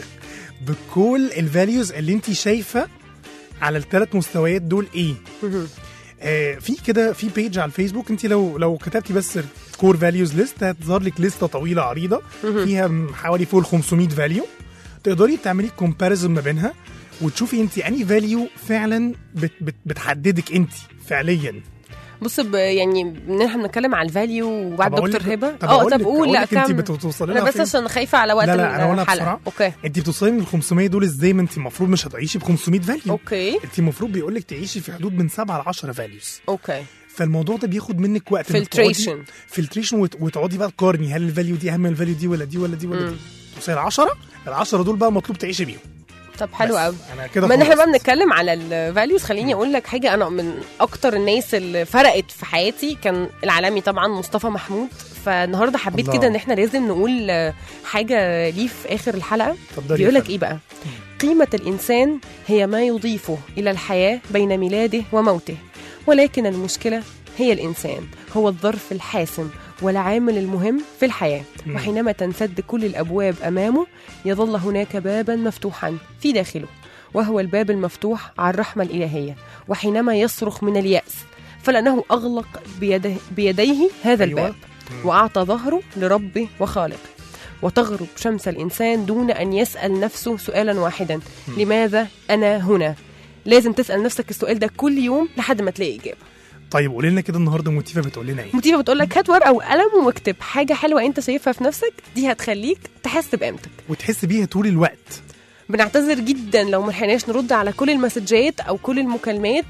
بكل الفاليوز اللي انت شايفه على الثلاث مستويات دول ايه مهم. آه في كده في بيج على الفيسبوك انت لو لو كتبتي بس كور فاليوز ليست هتظهر لك لسته طويله عريضه مهم. فيها م- حوالي فوق ال 500 فاليو تقدري تعملي كومباريزون ما بينها وتشوفي انت انهي فاليو فعلا بت بت بتحددك انت فعليا بص ب... يعني ان احنا بنتكلم على الفاليو وبعد طب أقول دكتور لك- هبه طب اه أقول طب لك- قول أقول لا لك أنت كمل بتوصلي انا لها بس فين؟ عشان خايفه على وقت لا لا انا هقولها الحلقه بسرعه اوكي انت بتوصلي من ال 500 دول ازاي ما انت المفروض مش هتعيشي ب 500 فاليو اوكي انت المفروض بيقول لك تعيشي في حدود من 7 ل 10 فاليوز اوكي فالموضوع ده بياخد منك وقت Filtration. فلتريشن وتقعدي بقى تقارني هل الفاليو دي اهم من الفاليو دي ولا دي ولا دي ولا مم. دي توصلي ل 10 ال 10 دول بقى مطلوب تعيشي بيهم طب حلو بس قوي انا كده ما ان احنا خلاص. بقى بنتكلم على الفاليوز خليني اقول لك حاجه انا من اكتر الناس اللي فرقت في حياتي كان العالمي طبعا مصطفى محمود فالنهارده حبيت الله. كده ان احنا لازم نقول آه، حاجه ليه في اخر الحلقه اتفضلي يا بيقول لك فندم. ايه بقى قيمه الانسان هي ما يضيفه الى الحياه بين ميلاده وموته ولكن المشكله هي الانسان هو الظرف الحاسم والعامل المهم في الحياه مم. وحينما تنسد كل الابواب امامه يظل هناك بابا مفتوحا في داخله وهو الباب المفتوح على الرحمه الالهيه وحينما يصرخ من الياس فلانه اغلق بيده بيديه هذا أيوة. الباب واعطى ظهره لربه وخالقه وتغرب شمس الانسان دون ان يسال نفسه سؤالا واحدا لماذا انا هنا لازم تسال نفسك السؤال ده كل يوم لحد ما تلاقي اجابه طيب قولي لنا كده النهارده موتيفا بتقول لنا ايه موتيفا بتقول لك هات ورقه وقلم واكتب حاجه حلوه انت شايفها في نفسك دي هتخليك تحس بقيمتك وتحس بيها طول الوقت بنعتذر جدا لو ما لحقناش نرد على كل المسجات او كل المكالمات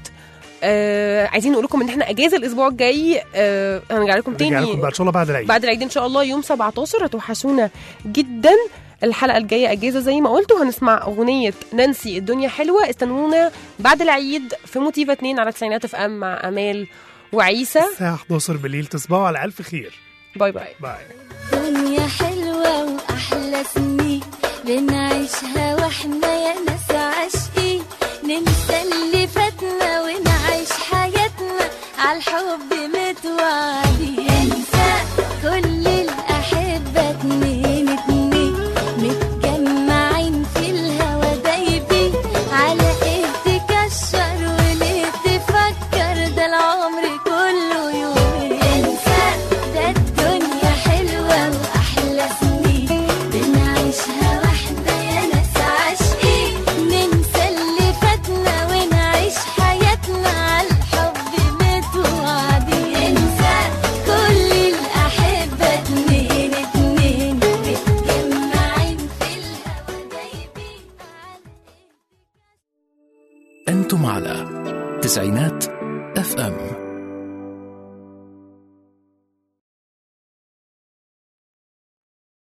آه عايزين نقول لكم ان احنا اجازه الاسبوع الجاي آه هنرجع لكم تاني نرجع لكم بقى ان شاء الله بعد العيد بعد العيد ان شاء الله يوم 17 هتوحشونا جدا الحلقه الجايه اجازه زي ما قلت وهنسمع اغنيه نانسي الدنيا حلوه استنونا بعد العيد في موتيفا 2 على تسعينات اف ام مع امال وعيسى الساعه 11 بالليل تصبحوا على الف خير باي باي باي دنيا حلوة وأحلى سنين بنعيشها واحنا يا ناس عاشقين ننسى اللي فاتنا ونعيش حياتنا عالحب متوعدين انسى كل الأحبة اتنين اتنين متجمعين في الهوا دايبين على ايه تكشر وليه تفكر ده العمر كله يومين انسى ده الدنيا حلوة وأحلى سنين بنعيشها واحدة يا ناس عاشقين ننسى اللي فاتنا ونعيش حياتنا عالحب متوعدين انسى كل الأحبة اتنين اتنين متجمعين في الهوا دايبين أنتم على تسعينات اف ام